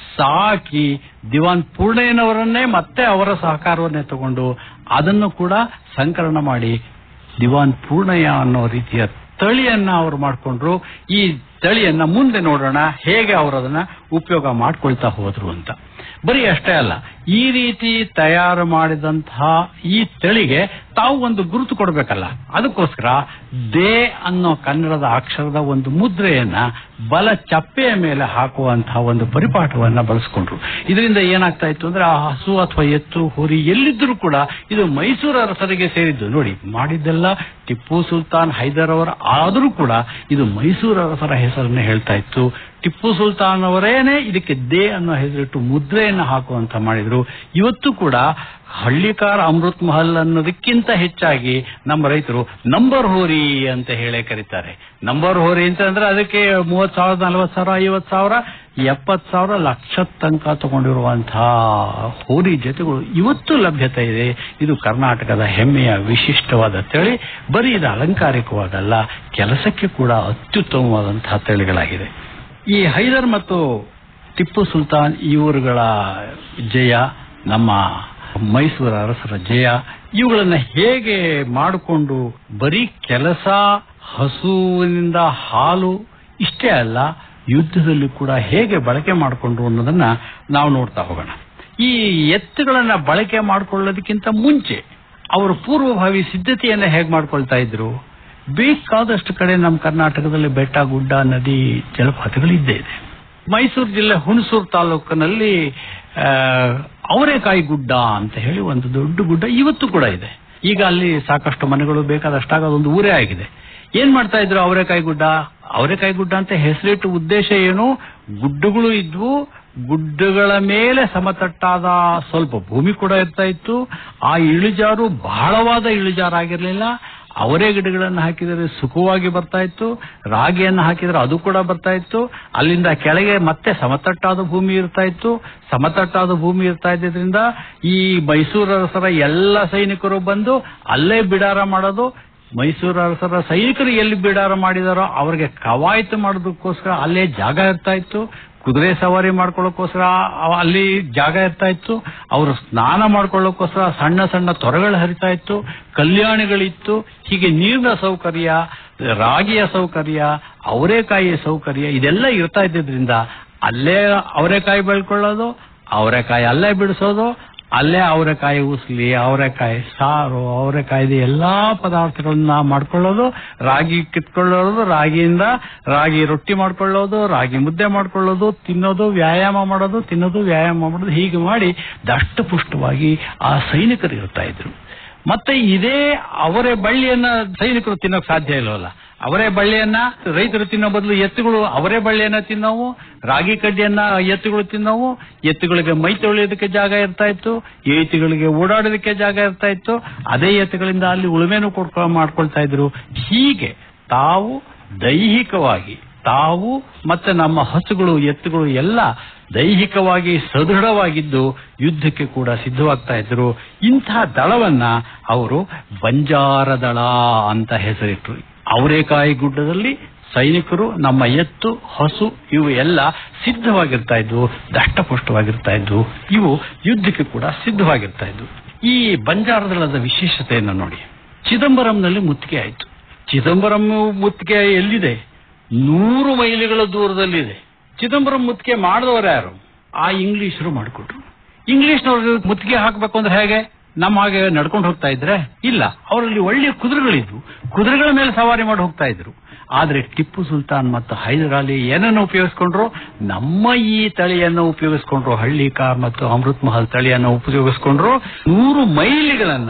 ಸಾಕಿ ದಿವಾನ್ ಪೂರ್ಣಯ್ಯನವರನ್ನೇ ಮತ್ತೆ ಅವರ ಸಹಕಾರವನ್ನೇ ತಗೊಂಡು ಅದನ್ನು ಕೂಡ ಸಂಕಲನ ಮಾಡಿ ದಿವಾನ್ ಪೂರ್ಣಯ್ಯ ಅನ್ನೋ ರೀತಿಯ ತಳಿಯನ್ನ ಅವರು ಮಾಡ್ಕೊಂಡ್ರು ಈ ತಳಿಯನ್ನ ಮುಂದೆ ನೋಡೋಣ ಹೇಗೆ ಅವರು ಅದನ್ನ ಉಪಯೋಗ ಮಾಡ್ಕೊಳ್ತಾ ಹೋದ್ರು ಅಂತ ಬರೀ ಅಷ್ಟೇ ಅಲ್ಲ ಈ ರೀತಿ ತಯಾರು ಮಾಡಿದಂತಹ ಈ ತಳಿಗೆ ತಾವು ಒಂದು ಗುರುತು ಕೊಡಬೇಕಲ್ಲ ಅದಕ್ಕೋಸ್ಕರ ದೇ ಅನ್ನೋ ಕನ್ನಡದ ಅಕ್ಷರದ ಒಂದು ಮುದ್ರೆಯನ್ನ ಬಲ ಚಪ್ಪೆಯ ಮೇಲೆ ಹಾಕುವಂತಹ ಒಂದು ಪರಿಪಾಠವನ್ನ ಬಳಸ್ಕೊಂಡ್ರು ಇದರಿಂದ ಏನಾಗ್ತಾ ಇತ್ತು ಅಂದ್ರೆ ಆ ಹಸು ಅಥವಾ ಎತ್ತು ಹೋರಿ ಎಲ್ಲಿದ್ದರೂ ಕೂಡ ಇದು ಮೈಸೂರು ಅರಸರಿಗೆ ಸೇರಿದ್ದು ನೋಡಿ ಮಾಡಿದ್ದೆಲ್ಲ ಟಿಪ್ಪು ಸುಲ್ತಾನ್ ಹೈದರ್ ಅವರ ಆದರೂ ಕೂಡ ಇದು ಮೈಸೂರು ಅರಸರ ಹೆಸರನ್ನೇ ಹೇಳ್ತಾ ಇತ್ತು ಟಿಪ್ಪು ಸುಲ್ತಾನ್ ಅವರೇನೆ ಇದಕ್ಕೆ ದೇ ಅನ್ನೋ ಹೆಸರಿಟ್ಟು ಮುದ್ರೆಯನ್ನ ಹಾಕುವಂತ ಮಾಡಿದ್ರು ಇವತ್ತು ಕೂಡ ಹಳ್ಳಿಕಾರ ಅಮೃತ್ ಮಹಲ್ ಅನ್ನೋದಕ್ಕಿಂತ ಹೆಚ್ಚಾಗಿ ನಮ್ಮ ರೈತರು ನಂಬರ್ ಹೋರಿ ಅಂತ ಹೇಳೇ ಕರೀತಾರೆ ನಂಬರ್ ಹೋರಿ ಅಂತ ಅಂದ್ರೆ ಅದಕ್ಕೆ ಮೂವತ್ ಸಾವಿರ ನಲವತ್ ಸಾವಿರ ಐವತ್ ಸಾವಿರ ಎಪ್ಪತ್ ಸಾವಿರ ಲಕ್ಷ ತನಕ ತಗೊಂಡಿರುವಂತಹ ಹೋರಿ ಜೊತೆಗಳು ಇವತ್ತು ಲಭ್ಯತೆ ಇದೆ ಇದು ಕರ್ನಾಟಕದ ಹೆಮ್ಮೆಯ ವಿಶಿಷ್ಟವಾದ ತಳಿ ಬರೀ ಇದು ಅಲಂಕಾರಿಕವಾಗಲ್ಲ ಕೆಲಸಕ್ಕೆ ಕೂಡ ಅತ್ಯುತ್ತಮವಾದಂತಹ ತಳಿಗಳಾಗಿದೆ ಈ ಹೈದರ್ ಮತ್ತು ಟಿಪ್ಪು ಸುಲ್ತಾನ್ ಇವರುಗಳ ಜಯ ನಮ್ಮ ಮೈಸೂರು ಅರಸರ ಜಯ ಇವುಗಳನ್ನ ಹೇಗೆ ಮಾಡಿಕೊಂಡು ಬರೀ ಕೆಲಸ ಹಸುವಿನಿಂದ ಹಾಲು ಇಷ್ಟೇ ಅಲ್ಲ ಯುದ್ಧದಲ್ಲಿ ಕೂಡ ಹೇಗೆ ಬಳಕೆ ಮಾಡಿಕೊಂಡ್ರು ಅನ್ನೋದನ್ನ ನಾವು ನೋಡ್ತಾ ಹೋಗೋಣ ಈ ಎತ್ತುಗಳನ್ನ ಬಳಕೆ ಮಾಡಿಕೊಳ್ಳೋದಕ್ಕಿಂತ ಮುಂಚೆ ಅವರು ಪೂರ್ವಭಾವಿ ಸಿದ್ಧತೆಯನ್ನ ಹೇಗೆ ಮಾಡ್ಕೊಳ್ತಾ ಇದ್ರು ಬೇಕಾದಷ್ಟು ಕಡೆ ನಮ್ಮ ಕರ್ನಾಟಕದಲ್ಲಿ ಬೆಟ್ಟ ಗುಡ್ಡ ನದಿ ಜಲಪಾತಗಳಿದ್ದೇ ಇದೆ ಮೈಸೂರು ಜಿಲ್ಲೆ ಹುಣಸೂರು ತಾಲೂಕಿನಲ್ಲಿ ಆ, ಅವರೇಕಾಯಿ ಗುಡ್ಡ ಅಂತ ಹೇಳಿ ಒಂದು ದೊಡ್ಡ ಗುಡ್ಡ ಇವತ್ತು ಕೂಡ ಇದೆ ಈಗ ಅಲ್ಲಿ ಸಾಕಷ್ಟು ಮನೆಗಳು ಬೇಕಾದಷ್ಟಾಗ ಅದೊಂದು ಊರೇ ಆಗಿದೆ ಏನ್ ಮಾಡ್ತಾ ಇದ್ರು ಅವರೇಕಾಯಿ ಗುಡ್ಡ ಅವರೇಕಾಯಿ ಗುಡ್ಡ ಅಂತ ಹೆಸರಿಟ್ಟು ಉದ್ದೇಶ ಏನು ಗುಡ್ಡಗಳು ಇದ್ವು ಗುಡ್ಡಗಳ ಮೇಲೆ ಸಮತಟ್ಟಾದ ಸ್ವಲ್ಪ ಭೂಮಿ ಕೂಡ ಇರ್ತಾ ಇತ್ತು ಆ ಇಳಿಜಾರು ಬಹಳವಾದ ಇಳಿಜಾರಾಗಿರ್ಲಿಲ್ಲ ಅವರೇ ಗಿಡಗಳನ್ನು ಹಾಕಿದರೆ ಸುಖವಾಗಿ ಬರ್ತಾ ಇತ್ತು ರಾಗಿಯನ್ನು ಹಾಕಿದರೆ ಅದು ಕೂಡ ಬರ್ತಾ ಇತ್ತು ಅಲ್ಲಿಂದ ಕೆಳಗೆ ಮತ್ತೆ ಸಮತಟ್ಟಾದ ಭೂಮಿ ಇರ್ತಾ ಇತ್ತು ಸಮತಟ್ಟಾದ ಭೂಮಿ ಇರ್ತಾ ಇದ್ದಿದ್ರಿಂದ ಈ ಮೈಸೂರು ಅರಸರ ಎಲ್ಲ ಸೈನಿಕರು ಬಂದು ಅಲ್ಲೇ ಬಿಡಾರ ಮಾಡೋದು ಮೈಸೂರು ಅರಸರ ಸೈನಿಕರು ಎಲ್ಲಿ ಬಿಡಾರ ಮಾಡಿದಾರೋ ಅವರಿಗೆ ಕವಾಯತು ಮಾಡೋದಕ್ಕೋಸ್ಕರ ಅಲ್ಲೇ ಜಾಗ ಇರ್ತಾ ಇತ್ತು ಕುದುರೆ ಸವಾರಿ ಮಾಡ್ಕೊಳ್ಳೋಕ್ಕೋಸ್ಕರ ಅವ- ಅಲ್ಲಿ ಜಾಗ ಇರ್ತಾ ಇತ್ತು ಅವರು ಸ್ನಾನ ಮಾಡ್ಕೊಳ್ಳೋಕ್ಕೋಸ್ಕರ ಸಣ್ಣ ಸಣ್ಣ ತೊರೆಗಳು ಹರಿತಾ ಇತ್ತು ಕಲ್ಯಾಣಿಗಳಿತ್ತು ಹೀಗೆ ನೀರಿನ ಸೌಕರ್ಯ ರಾಗಿಯ ಸೌಕರ್ಯ ಅವರೆಕಾಯಿಯ ಸೌಕರ್ಯ ಇದೆಲ್ಲ ಇರ್ತಾ ಇದ್ದಿದ್ರಿಂದ ಅಲ್ಲೇ ಅವರೆಕಾಯಿ ಬೆಳ್ಕೊಳ್ಳೋದು ಅವರೆಕಾಯಿ ಅಲ್ಲೇ ಬಿಡಿಸೋದು ಅಲ್ಲೇ ಅವರೆಕಾಯಿ ಉಸ್ಲಿ ಅವರೆಕಾಯಿ ಸಾರು ಅವರೆಕಾಯ್ದು ಎಲ್ಲಾ ಪದಾರ್ಥಗಳನ್ನ ಮಾಡ್ಕೊಳ್ಳೋದು ರಾಗಿ ಕಿತ್ಕೊಳ್ಳೋದು ರಾಗಿಯಿಂದ ರಾಗಿ ರೊಟ್ಟಿ ಮಾಡ್ಕೊಳ್ಳೋದು ರಾಗಿ ಮುದ್ದೆ ಮಾಡ್ಕೊಳ್ಳೋದು ತಿನ್ನೋದು ವ್ಯಾಯಾಮ ಮಾಡೋದು ತಿನ್ನೋದು ವ್ಯಾಯಾಮ ಮಾಡೋದು ಹೀಗೆ ಮಾಡಿ ದಷ್ಟಪುಷ್ಟವಾಗಿ ಆ ಸೈನಿಕರು ಇರ್ತಾ ಇದ್ರು ಮತ್ತೆ ಇದೇ ಅವರೇ ಬಳ್ಳಿಯನ್ನ ಸೈನಿಕರು ತಿನ್ನೋಕ್ ಸಾಧ್ಯ ಇಲ್ವಲ್ಲ ಅವರೇ ಬಳ್ಳಿಯನ್ನ ರೈತರು ತಿನ್ನೋ ಬದಲು ಎತ್ತುಗಳು ಅವರೇ ಬಳ್ಳಿಯನ್ನ ತಿನ್ನೋವು ರಾಗಿ ಕಡ್ಡಿಯನ್ನ ಎತ್ತುಗಳು ತಿನ್ನೋವು ಎತ್ತುಗಳಿಗೆ ಮೈ ತೊಳೆಯೋದಕ್ಕೆ ಜಾಗ ಇರ್ತಾ ಇತ್ತು ಎತ್ತುಗಳಿಗೆ ಓಡಾಡೋದಕ್ಕೆ ಜಾಗ ಇರ್ತಾ ಇತ್ತು ಅದೇ ಎತ್ತುಗಳಿಂದ ಅಲ್ಲಿ ಉಳುಮೆನೂ ಕೊಡ್ಕೊ ಮಾಡ್ಕೊಳ್ತಾ ಇದ್ರು ಹೀಗೆ ತಾವು ದೈಹಿಕವಾಗಿ ತಾವು ಮತ್ತೆ ನಮ್ಮ ಹಸುಗಳು ಎತ್ತುಗಳು ಎಲ್ಲ ದೈಹಿಕವಾಗಿ ಸದೃಢವಾಗಿದ್ದು ಯುದ್ಧಕ್ಕೆ ಕೂಡ ಸಿದ್ಧವಾಗ್ತಾ ಇದ್ರು ಇಂತಹ ದಳವನ್ನ ಅವರು ಬಂಜಾರ ದಳ ಅಂತ ಹೆಸರಿಟ್ರು ಅವರೇಕಾಯಿ ಗುಡ್ಡದಲ್ಲಿ ಸೈನಿಕರು ನಮ್ಮ ಎತ್ತು ಹಸು ಇವು ಎಲ್ಲ ಸಿದ್ಧವಾಗಿರ್ತಾ ಇದ್ವು ದಷ್ಟಪುಷ್ಟವಾಗಿರ್ತಾ ಇದ್ವು ಇವು ಯುದ್ಧಕ್ಕೆ ಕೂಡ ಸಿದ್ಧವಾಗಿರ್ತಾ ಇದ್ವು ಈ ಬಂಜಾರ ದಳದ ವಿಶೇಷತೆಯನ್ನು ನೋಡಿ ಚಿದಂಬರಂನಲ್ಲಿ ಮುತ್ತಿಗೆ ಆಯಿತು ಚಿದಂಬರಂ ಮುತ್ತಿಗೆ ಎಲ್ಲಿದೆ ನೂರು ಮೈಲಿಗಳ ದೂರದಲ್ಲಿದೆ ಚಿದಂಬರಂ ಮುತ್ತಿಗೆ ಮಾಡಿದವರು ಯಾರು ಆ ಇಂಗ್ಲಿಷರು ಮಾಡಿಕೊಟ್ರು ಇಂಗ್ಲಿಷ್ನವ್ರಿಗೆ ಮುತ್ತಿಗೆ ಹಾಕಬೇಕು ಅಂದ್ರೆ ಹೇಗೆ ನಮ್ಮ ಹಾಗೆ ನಡ್ಕೊಂಡು ಹೋಗ್ತಾ ಇದ್ರೆ ಇಲ್ಲ ಅವರಲ್ಲಿ ಒಳ್ಳೆಯ ಕುದುರೆಗಳಿದ್ವು ಕುದುರೆಗಳ ಮೇಲೆ ಸವಾರಿ ಮಾಡಿ ಹೋಗ್ತಾ ಇದ್ರು ಆದ್ರೆ ಟಿಪ್ಪು ಸುಲ್ತಾನ್ ಮತ್ತು ಹೈದರ್ ಅಲಿ ಏನನ್ನು ಉಪಯೋಗಿಸ್ಕೊಂಡ್ರು ನಮ್ಮ ಈ ತಳಿಯನ್ನು ಉಪಯೋಗಿಸ್ಕೊಂಡ್ರು ಹಳ್ಳಿಕಾರ್ ಮತ್ತು ಅಮೃತ್ ಮಹಲ್ ತಳಿಯನ್ನು ಉಪಯೋಗಿಸ್ಕೊಂಡ್ರು ನೂರು ಮೈಲಿಗಳನ್ನ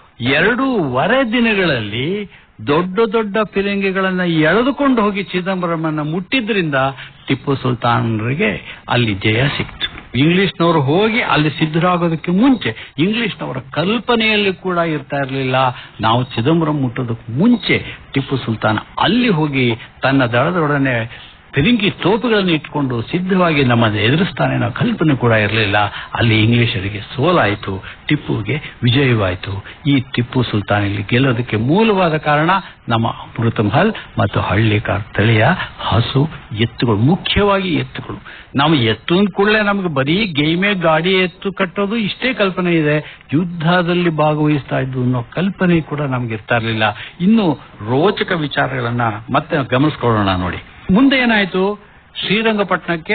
ಎರಡೂವರೆ ದಿನಗಳಲ್ಲಿ ದೊಡ್ಡ ದೊಡ್ಡ ಫಿರಂಗಿಗಳನ್ನ ಎಳೆದುಕೊಂಡು ಹೋಗಿ ಚಿದಂಬರಮನ್ನ ಮುಟ್ಟಿದ್ರಿಂದ ಟಿಪ್ಪು ಸುಲ್ತಾನರಿಗೆ ಅಲ್ಲಿ ಜಯ ಸಿಕ್ತು ಇಂಗ್ಲಿಷ್ನವರು ಹೋಗಿ ಅಲ್ಲಿ ಸಿದ್ಧರಾಗೋದಕ್ಕೆ ಮುಂಚೆ ಇಂಗ್ಲಿಷ್ನವರ ಕಲ್ಪನೆಯಲ್ಲಿ ಕೂಡ ಇರ್ತಾ ಇರಲಿಲ್ಲ ನಾವು ಚಿದಂಬರಂ ಮುಟ್ಟೋದಕ್ಕೆ ಮುಂಚೆ ಟಿಪ್ಪು ಸುಲ್ತಾನ್ ಅಲ್ಲಿ ಹೋಗಿ ತನ್ನ ದಳದೊಡನೆ ಫಿರಿಂಗಿ ತೋಪುಗಳನ್ನು ಇಟ್ಕೊಂಡು ಸಿದ್ಧವಾಗಿ ನಮ್ಮನ್ನು ಎದುರಿಸ್ತಾನೆ ಅನ್ನೋ ಕಲ್ಪನೆ ಕೂಡ ಇರಲಿಲ್ಲ ಅಲ್ಲಿ ಇಂಗ್ಲಿಷರಿಗೆ ಸೋಲಾಯಿತು ಟಿಪ್ಪುಗೆ ವಿಜಯವಾಯಿತು ಈ ಟಿಪ್ಪು ಸುಲ್ತಾನ್ ಇಲ್ಲಿ ಗೆಲ್ಲೋದಕ್ಕೆ ಮೂಲವಾದ ಕಾರಣ ನಮ್ಮ ಅಮೃತ ಮಹಲ್ ಮತ್ತು ಹಳ್ಳಿಕಾರ್ ತಳಿಯ ಹಸು ಎತ್ತುಗಳು ಮುಖ್ಯವಾಗಿ ಎತ್ತುಗಳು ನಾವು ಎತ್ತು ಅಂದ ಕೂಡಲೇ ನಮಗೆ ಬರೀ ಗೇಮೆ ಗಾಡಿ ಎತ್ತು ಕಟ್ಟೋದು ಇಷ್ಟೇ ಕಲ್ಪನೆ ಇದೆ ಯುದ್ಧದಲ್ಲಿ ಭಾಗವಹಿಸ್ತಾ ಇದ್ದು ಅನ್ನೋ ಕಲ್ಪನೆ ಕೂಡ ನಮ್ಗೆ ಇರ್ತಾ ಇರಲಿಲ್ಲ ಇನ್ನು ರೋಚಕ ವಿಚಾರಗಳನ್ನ ಮತ್ತೆ ಗಮನಿಸ್ಕೊಳ್ಳೋಣ ನೋಡಿ ಮುಂದೆ ಏನಾಯ್ತು ಶ್ರೀರಂಗಪಟ್ಟಣಕ್ಕೆ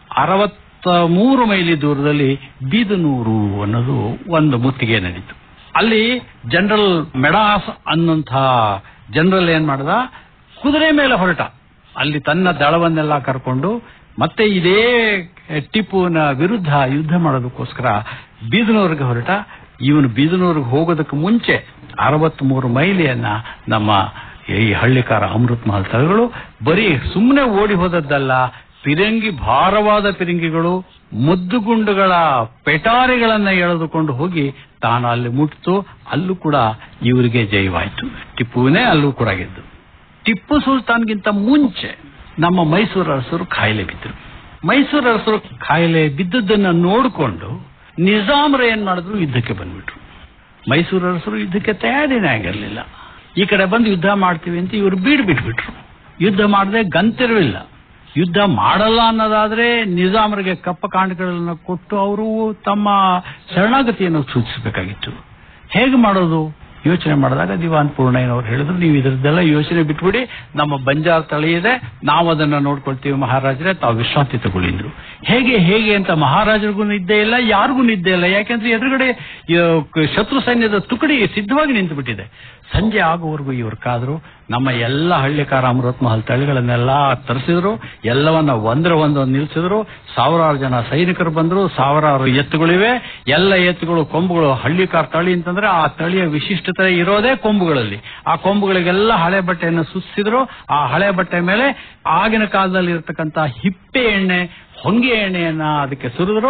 ಅರವತ್ತ ಮೂರು ಮೈಲಿ ದೂರದಲ್ಲಿ ಬೀದನೂರು ಅನ್ನೋದು ಒಂದು ಮುತ್ತಿಗೆ ನಡೀತು ಅಲ್ಲಿ ಜನರಲ್ ಮೆಡಾಸ್ ಅನ್ನುವಂಥ ಜನರಲ್ ಏನ್ ಮಾಡ್ದ ಕುದುರೆ ಮೇಲೆ ಹೊರಟ ಅಲ್ಲಿ ತನ್ನ ದಳವನ್ನೆಲ್ಲ ಕರ್ಕೊಂಡು ಮತ್ತೆ ಇದೇ ಟಿಪ್ಪುವಿನ ವಿರುದ್ಧ ಯುದ್ಧ ಮಾಡೋದಕ್ಕೋಸ್ಕರ ಬೀದನೂರಿಗೆ ಹೊರಟ ಇವನು ಬೀದನೂರಿಗೆ ಹೋಗೋದಕ್ಕೆ ಮುಂಚೆ ಅರವತ್ತ್ ಮೂರು ಮೈಲಿಯನ್ನ ನಮ್ಮ ಈ ಹಳ್ಳಿಕಾರ ಅಮೃತ್ ಮಹಲ್ ತಳಿಗಳು ಬರೀ ಸುಮ್ಮನೆ ಓಡಿ ಹೋದದ್ದಲ್ಲ ಪಿರಂಗಿ ಭಾರವಾದ ಪಿರಂಗಿಗಳು ಮುದ್ದುಗುಂಡುಗಳ ಪೆಟಾರಿಗಳನ್ನ ಎಳೆದುಕೊಂಡು ಹೋಗಿ ತಾನು ಅಲ್ಲಿ ಮುಟ್ಟಿತು ಅಲ್ಲೂ ಕೂಡ ಇವರಿಗೆ ಜಯವಾಯಿತು ಟಿಪ್ಪುವಿನೇ ಅಲ್ಲೂ ಕೂಡ ಗೆದ್ದು ಟಿಪ್ಪು ಸುಲ್ತಾನ್ಗಿಂತ ಮುಂಚೆ ನಮ್ಮ ಮೈಸೂರು ಅರಸರು ಕಾಯಿಲೆ ಬಿದ್ದರು ಮೈಸೂರು ಅರಸರು ಕಾಯಿಲೆ ಬಿದ್ದದ್ದನ್ನ ನೋಡಿಕೊಂಡು ನಿಜಾಮರು ಏನ್ ಮಾಡಿದ್ರು ಯುದ್ಧಕ್ಕೆ ಬಂದ್ಬಿಟ್ರು ಮೈಸೂರು ಅರಸರು ಯುದ್ಧಕ್ಕೆ ತಯಾರಿನೇ ಆಗಿರಲಿಲ್ಲ ಈ ಕಡೆ ಬಂದು ಯುದ್ಧ ಮಾಡ್ತೀವಿ ಅಂತ ಇವರು ಬೀಡ್ ಬಿಟ್ಬಿಟ್ರು ಯುದ್ಧ ಮಾಡದೆ ಗಂತಿರಲಿಲ್ಲ ಯುದ್ಧ ಮಾಡಲ್ಲ ಅನ್ನೋದಾದ್ರೆ ನಿಜಾಮರಿಗೆ ಕಪ್ಪ ಕಾಂಡಗಳನ್ನು ಕೊಟ್ಟು ಅವರು ತಮ್ಮ ಶರಣಾಗತಿಯನ್ನು ಸೂಚಿಸಬೇಕಾಗಿತ್ತು ಹೇಗೆ ಮಾಡೋದು ಯೋಚನೆ ಮಾಡಿದಾಗ ದಿವಾನ್ ಪೂರ್ಣಯ್ಯನವರು ಹೇಳಿದ್ರು ನೀವು ಇದರದ್ದೆಲ್ಲ ಯೋಚನೆ ಬಿಟ್ಬಿಡಿ ನಮ್ಮ ಬಂಜಾರ್ ತಳಿ ಇದೆ ನಾವು ಅದನ್ನ ನೋಡ್ಕೊಳ್ತೀವಿ ಮಹಾರಾಜರೇ ತಾವು ವಿಶ್ರಾಂತಿ ತಗೊಳ್ಳಿದ್ರು ಹೇಗೆ ಹೇಗೆ ಅಂತ ಮಹಾರಾಜರಿಗೂ ನಿದ್ದೆ ಇಲ್ಲ ಯಾರಿಗೂ ನಿದ್ದೆ ಇಲ್ಲ ಯಾಕೆಂದ್ರೆ ಎದುರುಗಡೆ ಆ, ಕ- ಶತ್ರು ಸೈನ್ಯದ ತುಕಡಿ ಸಿದ್ಧವಾಗಿ ನಿಂತು ಬಿಟ್ಟಿದೆ ಸಂಜೆ ಆಗುವವರೆಗೂ ಇವರು ಕಾದ್ರು ನಮ್ಮ ಎಲ್ಲ ಹಳ್ಳಿಕಾರ ಅಮೃತ್ ಮಹಲ್ ತಳಿಗಳನ್ನೆಲ್ಲ ತರಿಸಿದ್ರು ಎಲ್ಲವನ್ನ ಒಂದ್ರ ಒಂದೊಂದು ನಿಲ್ಸಿದ್ರು ಸಾವಿರಾರು ಜನ ಸೈನಿಕರು ಬಂದ್ರು ಸಾವಿರಾರು ಎತ್ತುಗಳಿವೆ ಎಲ್ಲ ಎತ್ತುಗಳು ಕೊಂಬುಗಳು ಹಳ್ಳಿಕಾರ್ ತಳಿ ಅಂತಂದ್ರೆ ಆ ತಳಿಯ ವಿಶಿಷ್ಟತೆ ಇರೋದೇ ಕೊಂಬುಗಳಲ್ಲಿ ಆ ಕೊಂಬುಗಳಿಗೆಲ್ಲ ಹಳೆ ಬಟ್ಟೆಯನ್ನು ಸುತ್ತಿಸಿದ್ರು ಆ ಹಳೆ ಬಟ್ಟೆ ಮೇಲೆ ಆಗಿನ ಕಾಲದಲ್ಲಿ ಇರತಕ್ಕಂತ ಹಿಪ್ಪೆ ಎಣ್ಣೆ ಹೊಂಗೆ ಎಣ್ಣೆಯನ್ನ ಅದಕ್ಕೆ ಸುರಿದ್ರು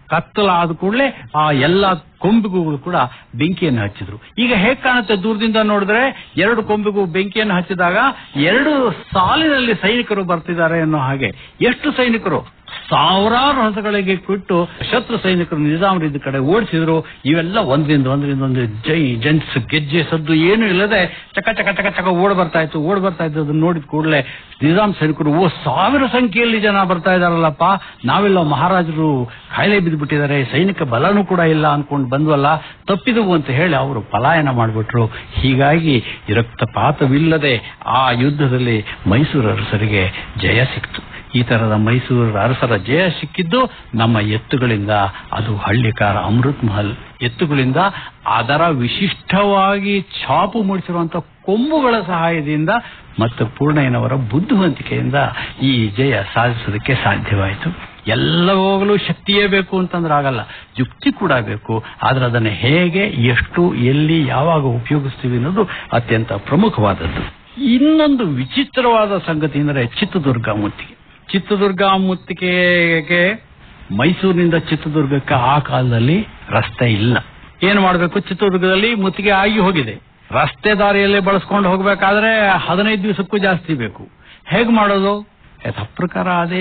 ಕತ್ತಲಾದ ಕೂಡಲೇ ಆ ಎಲ್ಲಾ ಕೊಂಬಿಗೂ ಕೂಡ ಬೆಂಕಿಯನ್ನು ಹಚ್ಚಿದ್ರು ಈಗ ಹೇಗ್ ಕಾಣುತ್ತೆ ದೂರದಿಂದ ನೋಡಿದ್ರೆ ಎರಡು ಕೊಂಬಿಗೂ ಬೆಂಕಿಯನ್ನು ಹಚ್ಚಿದಾಗ ಎರಡು ಸಾಲಿನಲ್ಲಿ ಸೈನಿಕರು ಬರ್ತಿದ್ದಾರೆ ಅನ್ನೋ ಹಾಗೆ ಎಷ್ಟು ಸೈನಿಕರು ಸಾವಿರಾರು ಹಸಗಳಿಗೆ ಬಿಟ್ಟು ಶತ್ರು ಸೈನಿಕರು ನಿಜಾಮರಿದ್ದ ಕಡೆ ಓಡಿಸಿದ್ರು ಇವೆಲ್ಲ ಒಂದ್ರಿಂದ ಒಂದರಿಂದ ಒಂದು ಜೈ ಜಂಟ್ಸ್ ಗೆಜ್ಜೆ ಸದ್ದು ಏನು ಇಲ್ಲದೆ ಚಕ ಚಕ ಚಕ ಚಕ ಓಡ್ ಬರ್ತಾ ಇತ್ತು ಓಡ್ ಬರ್ತಾ ಇತ್ತು ಅದನ್ನ ನೋಡಿದ ಕೂಡಲೇ ನಿಜಾಮ್ ಸೈನಿಕರು ಓ ಸಾವಿರ ಸಂಖ್ಯೆಯಲ್ಲಿ ಜನ ಬರ್ತಾ ಇದಾರಲ್ಲಪ್ಪ ನಾವೆಲ್ಲ ಮಹಾರಾಜರು ಕಾಯಿಲೆ ಬಿದ್ದು ಬಿಟ್ಟಿದ್ದಾರೆ ಸೈನಿಕ ಬಲನೂ ಕೂಡ ಇಲ್ಲ ಅನ್ಕೊಂಡು ಬಂದ್ವಲ್ಲ ತಪ್ಪಿದವು ಅಂತ ಹೇಳಿ ಅವರು ಪಲಾಯನ ಮಾಡಿಬಿಟ್ರು ಹೀಗಾಗಿ ರಕ್ತಪಾತವಿಲ್ಲದೆ ಆ ಯುದ್ಧದಲ್ಲಿ ಮೈಸೂರು ಅರಸರಿಗೆ ಜಯ ಸಿಕ್ತು ಈ ತರದ ಮೈಸೂರು ಅರಸರ ಜಯ ಸಿಕ್ಕಿದ್ದು ನಮ್ಮ ಎತ್ತುಗಳಿಂದ ಅದು ಹಳ್ಳಿಕಾರ ಅಮೃತ್ ಮಹಲ್ ಎತ್ತುಗಳಿಂದ ಅದರ ವಿಶಿಷ್ಟವಾಗಿ ಛಾಪು ಮೂಡಿಸಿರುವಂತಹ ಕೊಂಬುಗಳ ಸಹಾಯದಿಂದ ಮತ್ತು ಪೂರ್ಣಯ್ಯನವರ ಬುದ್ಧಿವಂತಿಕೆಯಿಂದ ಈ ಜಯ ಸಾಧಿಸೋದಕ್ಕೆ ಸಾಧ್ಯವಾಯಿತು ಎಲ್ಲವಾಗಲೂ ಶಕ್ತಿಯೇ ಬೇಕು ಅಂತಂದ್ರೆ ಆಗಲ್ಲ ಯುಕ್ತಿ ಕೂಡ ಬೇಕು ಆದ್ರೆ ಅದನ್ನು ಹೇಗೆ ಎಷ್ಟು ಎಲ್ಲಿ ಯಾವಾಗ ಉಪಯೋಗಿಸ್ತೀವಿ ಅನ್ನೋದು ಅತ್ಯಂತ ಪ್ರಮುಖವಾದದ್ದು ಇನ್ನೊಂದು ವಿಚಿತ್ರವಾದ ಸಂಗತಿ ಅಂದರೆ ಚಿತ್ರದುರ್ಗ ಮುತ್ತಿಗೆ ಚಿತ್ರದುರ್ಗ ಮುತ್ತಿಗೆಗೆ ಮೈಸೂರಿನಿಂದ ಚಿತ್ರದುರ್ಗಕ್ಕೆ ಆ ಕಾಲದಲ್ಲಿ ರಸ್ತೆ ಇಲ್ಲ ಏನು ಮಾಡಬೇಕು ಚಿತ್ರದುರ್ಗದಲ್ಲಿ ಮುತ್ತಿಗೆ ಆಗಿ ಹೋಗಿದೆ ರಸ್ತೆ ದಾರಿಯಲ್ಲೇ ಬಳಸ್ಕೊಂಡು ಹೋಗ್ಬೇಕಾದ್ರೆ ಹದಿನೈದು ದಿವಸಕ್ಕೂ ಜಾಸ್ತಿ ಬೇಕು ಹೇಗ್ ಮಾಡೋದು ಯಥ ಪ್ರಕಾರ ಅದೇ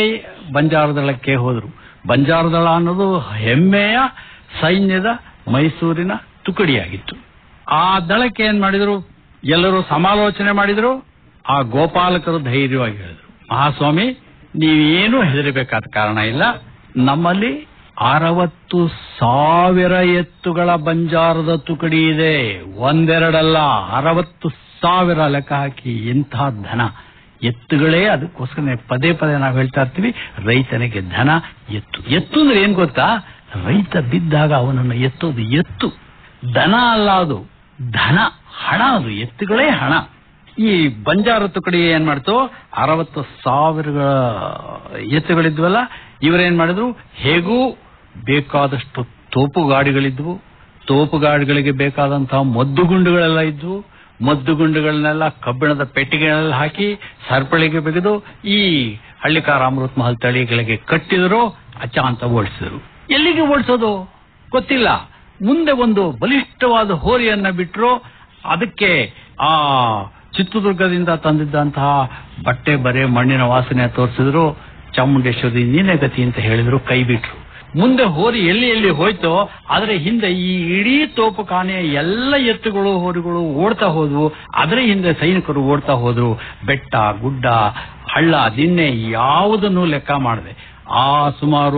ಬಂಜಾರದಳಕ್ಕೆ ಹೋದ್ರು ಬಂಜಾರದಳ ಅನ್ನೋದು ಹೆಮ್ಮೆಯ ಸೈನ್ಯದ ಮೈಸೂರಿನ ತುಕಡಿಯಾಗಿತ್ತು ಆ ದಳಕ್ಕೆ ಏನ್ ಮಾಡಿದ್ರು ಎಲ್ಲರೂ ಸಮಾಲೋಚನೆ ಮಾಡಿದ್ರು ಆ ಗೋಪಾಲಕರು ಧೈರ್ಯವಾಗಿ ಹೇಳಿದ್ರು ಮಹಾಸ್ವಾಮಿ ನೀವೇನು ಹೆದರಬೇಕಾದ ಕಾರಣ ಇಲ್ಲ ನಮ್ಮಲ್ಲಿ ಅರವತ್ತು ಸಾವಿರ ಎತ್ತುಗಳ ಬಂಜಾರದ ತುಕಡಿ ಇದೆ ಒಂದೆರಡಲ್ಲ ಅರವತ್ತು ಸಾವಿರ ಲೆಕ್ಕ ಹಾಕಿ ಎಂಥ ಧನ ಎತ್ತುಗಳೇ ಅದಕ್ಕೋಸ್ಕರ ಪದೇ ಪದೇ ನಾವು ಹೇಳ್ತಾ ಇರ್ತೀವಿ ರೈತನಿಗೆ ಧನ ಎತ್ತು ಎತ್ತು ಅಂದ್ರೆ ಏನ್ ಗೊತ್ತಾ ರೈತ ಬಿದ್ದಾಗ ಅವನನ್ನು ಎತ್ತೋದು ಎತ್ತು ದನ ಅಲ್ಲ ಅದು ಧನ ಹಣ ಅದು ಎತ್ತುಗಳೇ ಹಣ ಈ ಬಂಜಾರ ತುಕಡಿ ಏನ್ ಮಾಡ್ತು ಅರವತ್ತು ಸಾವಿರಗಳ ಎತ್ತುಗಳಿದ್ವಲ್ಲ ಇವರೇನ್ ಮಾಡಿದ್ರು ಹೇಗೂ ಬೇಕಾದಷ್ಟು ತೋಪು ಗಾಡಿಗಳಿದ್ವು ತೋಪು ಗಾಡಿಗಳಿಗೆ ಬೇಕಾದಂತಹ ಮದ್ದುಗುಂಡುಗಳೆಲ್ಲ ಇದ್ವು ಮದ್ದುಗುಂಡುಗಳನ್ನೆಲ್ಲ ಕಬ್ಬಿಣದ ಪೆಟ್ಟಿಗೆಗಳಲ್ಲಿ ಹಾಕಿ ಸರಪಳಿಗೆ ಬೆಗೆದು ಈ ಹಳ್ಳಿಕಾರ ಅಮೃತ್ ಮಹಲ್ ತಳಿಗಳಿಗೆ ಕಟ್ಟಿದ್ರು ಅಚ್ಚ ಅಂತ ಓಡಿಸಿದ್ರು ಎಲ್ಲಿಗೆ ಓಡಿಸೋದು ಗೊತ್ತಿಲ್ಲ ಮುಂದೆ ಒಂದು ಬಲಿಷ್ಠವಾದ ಹೋರಿಯನ್ನ ಬಿಟ್ರು ಅದಕ್ಕೆ ಆ ಚಿತ್ರದುರ್ಗದಿಂದ ತಂದಿದ್ದಂತಹ ಬಟ್ಟೆ ಬರೆ ಮಣ್ಣಿನ ವಾಸನೆ ತೋರಿಸಿದ್ರು ಚಾಮುಂಡೇಶ್ವರಿ ನೀನೇ ಗತಿ ಅಂತ ಹೇಳಿದ್ರು ಕೈ ಬಿಟ್ರು ಮುಂದೆ ಹೋರಿ ಎಲ್ಲಿ ಎಲ್ಲಿ ಹೋಯ್ತೋ ಆದ್ರೆ ಹಿಂದೆ ಈ ಇಡೀ ತೋಪು ಕಾಣೆಯ ಎಲ್ಲ ಎತ್ತುಗಳು ಹೋರಿಗಳು ಓಡ್ತಾ ಹೋದ್ವು ಅದರ ಹಿಂದೆ ಸೈನಿಕರು ಓಡ್ತಾ ಹೋದ್ರು ಬೆಟ್ಟ ಗುಡ್ಡ ಹಳ್ಳ ದಿಣ್ಣೆ ಯಾವುದನ್ನು ಲೆಕ್ಕ ಮಾಡದೆ ಆ ಸುಮಾರು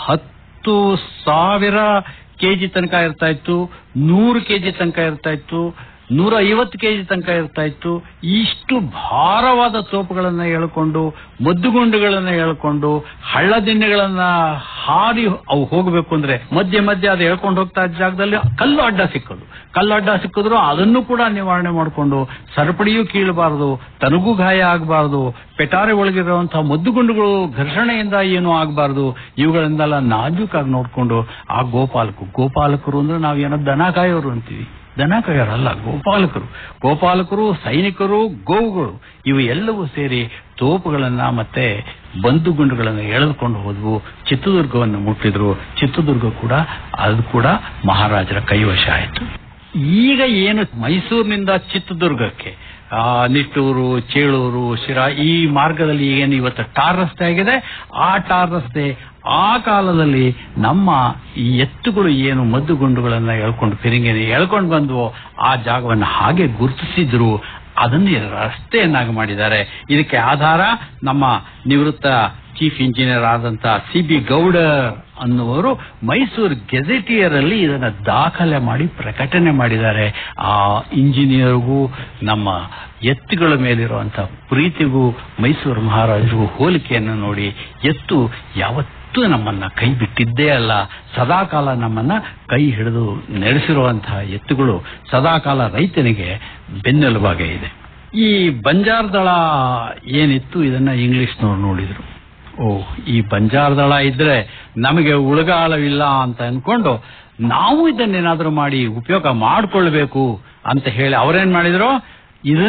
ಹತ್ತು ಸಾವಿರ ಕೆಜಿ ತನಕ ಇರ್ತಾ ಇತ್ತು ನೂರು ಕೆಜಿ ತನಕ ಇರ್ತಾ ಇತ್ತು ನೂರ ಐವತ್ತು ಕೆಜಿ ತನಕ ಇರ್ತಾ ಇತ್ತು ಇಷ್ಟು ಭಾರವಾದ ತೋಪುಗಳನ್ನ ಎಳ್ಕೊಂಡು ಮದ್ದುಗುಂಡುಗಳನ್ನ ಎಳ್ಕೊಂಡು ಹಳ್ಳ ದಿಣ್ಣೆಗಳನ್ನ ಹಾರಿ ಅವು ಹೋಗಬೇಕು ಅಂದ್ರೆ ಮಧ್ಯೆ ಮಧ್ಯೆ ಅದು ಎಳ್ಕೊಂಡು ಹೋಗ್ತಾ ಇದ್ದ ಜಾಗದಲ್ಲಿ ಕಲ್ಲು ಅಡ್ಡ ಸಿಕ್ಕೋದು ಕಲ್ಲು ಅಡ್ಡ ಸಿಕ್ಕಿದ್ರು ಅದನ್ನು ಕೂಡ ನಿವಾರಣೆ ಮಾಡಿಕೊಂಡು ಸರಪಳಿಯೂ ಕೀಳಬಾರದು ತನಗೂ ಗಾಯ ಆಗಬಾರದು ಪೆಟಾರೆ ಒಳಗಿರುವಂತಹ ಮದ್ದುಗುಂಡುಗಳು ಘರ್ಷಣೆಯಿಂದ ಏನು ಆಗಬಾರದು ಇವುಗಳಿಂದೆಲ್ಲ ನಾಜೂಕಾಗಿ ನೋಡ್ಕೊಂಡು ಆ ಗೋಪಾಲಕು ಗೋಪಾಲಕರು ಅಂದ್ರೆ ನಾವೇನೋ ದನ ಕಾಯೋರು ಅಂತೀವಿ ದನ ಕಾಯೋರಲ್ಲ ಗೋಪಾಲಕರು ಗೋಪಾಲಕರು ಸೈನಿಕರು ಗೋವುಗಳು ಇವು ಎಲ್ಲವೂ ಸೇರಿ ತೋಪುಗಳನ್ನ ಮತ್ತೆ ಬಂದುಗುಂಡುಗಳನ್ನ ಎಳೆದುಕೊಂಡು ಹೋದ್ವು ಚಿತ್ರದುರ್ಗವನ್ನು ಮುಟ್ಟಿದ್ರು ಚಿತ್ರದುರ್ಗ ಕೂಡ ಅದು ಕೂಡ ಮಹಾರಾಜರ ಕೈವಶ ಆಯಿತು ಈಗ ಏನು ಮೈಸೂರಿನಿಂದ ಚಿತ್ರದುರ್ಗಕ್ಕೆ ಆ ನಿಟ್ಟೂರು ಚೇಳೂರು ಶಿರಾ ಈ ಮಾರ್ಗದಲ್ಲಿ ಏನು ಇವತ್ತು ಟಾರ್ ರಸ್ತೆ ಆಗಿದೆ ಆ ಟಾರ್ ರಸ್ತೆ ಆ ಕಾಲದಲ್ಲಿ ನಮ್ಮ ಈ ಎತ್ತುಗಳು ಏನು ಮದ್ದುಗುಂಡುಗಳನ್ನ ಎಳ್ಕೊಂಡು ಫಿರಿಂಗಿನ ಎಳ್ಕೊಂಡು ಬಂದ್ವೋ ಆ ಜಾಗವನ್ನು ಹಾಗೆ ಗುರುತಿಸಿದ್ರು ಅದನ್ನೇ ರಸ್ತೆಯನ್ನಾಗಿ ಮಾಡಿದ್ದಾರೆ ಇದಕ್ಕೆ ಆಧಾರ ನಮ್ಮ ನಿವೃತ್ತ ಚೀಫ್ ಇಂಜಿನಿಯರ್ ಆದಂತ ಸಿ ಬಿ ಗೌಡರ್ ಅನ್ನುವರು ಮೈಸೂರು ಗೆಜೆಟಿಯರ್ ಅಲ್ಲಿ ಇದನ್ನ ದಾಖಲೆ ಮಾಡಿ ಪ್ರಕಟಣೆ ಮಾಡಿದ್ದಾರೆ ಆ ಇಂಜಿನಿಯರ್ಗೂ ನಮ್ಮ ಎತ್ತುಗಳ ಮೇಲಿರುವಂತ ಪ್ರೀತಿಗೂ ಮೈಸೂರು ಮಹಾರಾಜರಿಗೂ ಹೋಲಿಕೆಯನ್ನು ನೋಡಿ ಎತ್ತು ಯಾವತ್ತೂ ನಮ್ಮನ್ನ ಕೈ ಬಿಟ್ಟಿದ್ದೇ ಅಲ್ಲ ಸದಾಕಾಲ ನಮ್ಮನ್ನ ಕೈ ಹಿಡಿದು ನಡೆಸಿರುವಂತಹ ಎತ್ತುಗಳು ಸದಾಕಾಲ ರೈತನಿಗೆ ಬೆನ್ನೆಲುಬಾಗೆ ಇದೆ ಈ ಬಂಜಾರ ದಳ ಏನಿತ್ತು ಇದನ್ನ ಇಂಗ್ಲಿಷ್ನವ್ರು ನೋಡಿದ್ರು ಓ ಈ ಬಂಜಾರ ದಳ ಇದ್ರೆ ನಮಗೆ ಉಳಗಾಲವಿಲ್ಲ ಅಂತ ಅನ್ಕೊಂಡು ನಾವು ಇದನ್ನೇನಾದ್ರೂ ಮಾಡಿ ಉಪಯೋಗ ಮಾಡ್ಕೊಳ್ಬೇಕು ಅಂತ ಹೇಳಿ ಅವರೇನ್ ಮಾಡಿದ್ರು ಇದನ್ನೇ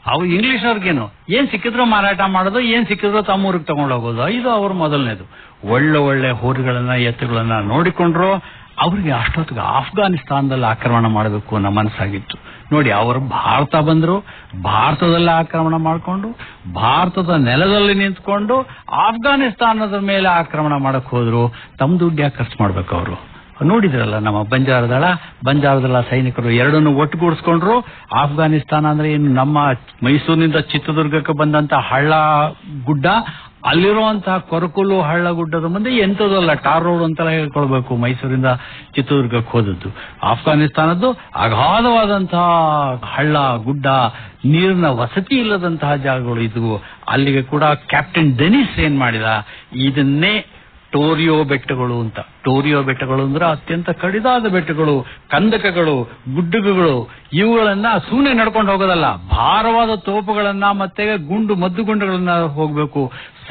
ಅವು ಇಂಗ್ಲಿಷ್ ಅವ್ರಿಗೇನು ಏನ್ ಸಿಕ್ಕಿದ್ರು ಮಾರಾಟ ಮಾಡೋದು ಏನ್ ಸಿಕ್ಕಿದ್ರು ತಮ್ಮ ಊರಿಗೆ ತಗೊಂಡು ಹೋಗೋದು ಇದು ಅವ್ರ ಮೊದಲನೇದು ಒಳ್ಳೆ ಒಳ್ಳೆ ಹೋರಿಗಳನ್ನ ಎತ್ತುಗಳನ್ನ ನೋಡಿಕೊಂಡ್ರು ಅವ್ರಿಗೆ ಅಷ್ಟೊತ್ತಿಗೆ ಆಫ್ಘಾನಿಸ್ತಾನದಲ್ಲಿ ಆಕ್ರಮಣ ಮಾಡಬೇಕು ಅನ್ನೋ ಮನಸ್ಸಾಗಿತ್ತು ನೋಡಿ ಅವರು ಭಾರತ ಬಂದ್ರು ಭಾರತದಲ್ಲಿ ಆಕ್ರಮಣ ಮಾಡಿಕೊಂಡು ಭಾರತದ ನೆಲದಲ್ಲಿ ನಿಂತ್ಕೊಂಡು ಆಫ್ಘಾನಿಸ್ತಾನದ ಮೇಲೆ ಆಕ್ರಮಣ ಮಾಡಕ್ ಹೋದ್ರು ತಮ್ಮ ದುಡ್ಡು ಯಾಕೆ ಖರ್ಚು ಮಾಡ್ಬೇಕು ಅವರು ನೋಡಿದ್ರಲ್ಲ ನಮ್ಮ ಬಂಜಾರದಳ ಬಂಜಾರದಳ ಸೈನಿಕರು ಎರಡನ್ನು ಒಟ್ಟುಗೂಡಿಸ್ಕೊಂಡ್ರು ಆಫ್ಘಾನಿಸ್ತಾನ ಅಂದ್ರೆ ಏನು ನಮ್ಮ ಮೈಸೂರಿನಿಂದ ಚಿತ್ರದುರ್ಗಕ್ಕೆ ಬಂದಂತ ಹಳ್ಳ ಗುಡ್ಡ ಅಲ್ಲಿರುವಂತಹ ಕೊರಕುಲು ಹಳ್ಳ ಗುಡ್ಡದ ಮುಂದೆ ಎಂಥದಲ್ಲ ಟಾರ್ ರೋಡ್ ಅಂತೆಲ್ಲ ಹೇಳ್ಕೊಳ್ಬೇಕು ಮೈಸೂರಿಂದ ಚಿತ್ರದುರ್ಗಕ್ಕೆ ಹೋದದ್ದು ಆಫ್ಘಾನಿಸ್ತಾನದ್ದು ಅಗಾಧವಾದಂತಹ ಹಳ್ಳ ಗುಡ್ಡ ನೀರಿನ ವಸತಿ ಇಲ್ಲದಂತಹ ಜಾಗಗಳು ಇದ್ವು ಅಲ್ಲಿಗೆ ಕೂಡ ಕ್ಯಾಪ್ಟನ್ ಡೆನಿಸ್ ಏನ್ ಮಾಡಿದ ಇದನ್ನೇ ಟೋರಿಯೋ ಬೆಟ್ಟಗಳು ಅಂತ ಟೋರಿಯೋ ಬೆಟ್ಟಗಳು ಅಂದ್ರೆ ಅತ್ಯಂತ ಕಡಿದಾದ ಬೆಟ್ಟಗಳು ಕಂದಕಗಳು ಗುಡ್ಡಗಳು ಇವುಗಳನ್ನ ಸುಮ್ಮನೆ ನಡ್ಕೊಂಡು ಹೋಗೋದಲ್ಲ ಭಾರವಾದ ತೋಪುಗಳನ್ನ ಮತ್ತೆ ಗುಂಡು ಮದ್ದು ಗುಂಡುಗಳನ್ನ ಹೋಗ್ಬೇಕು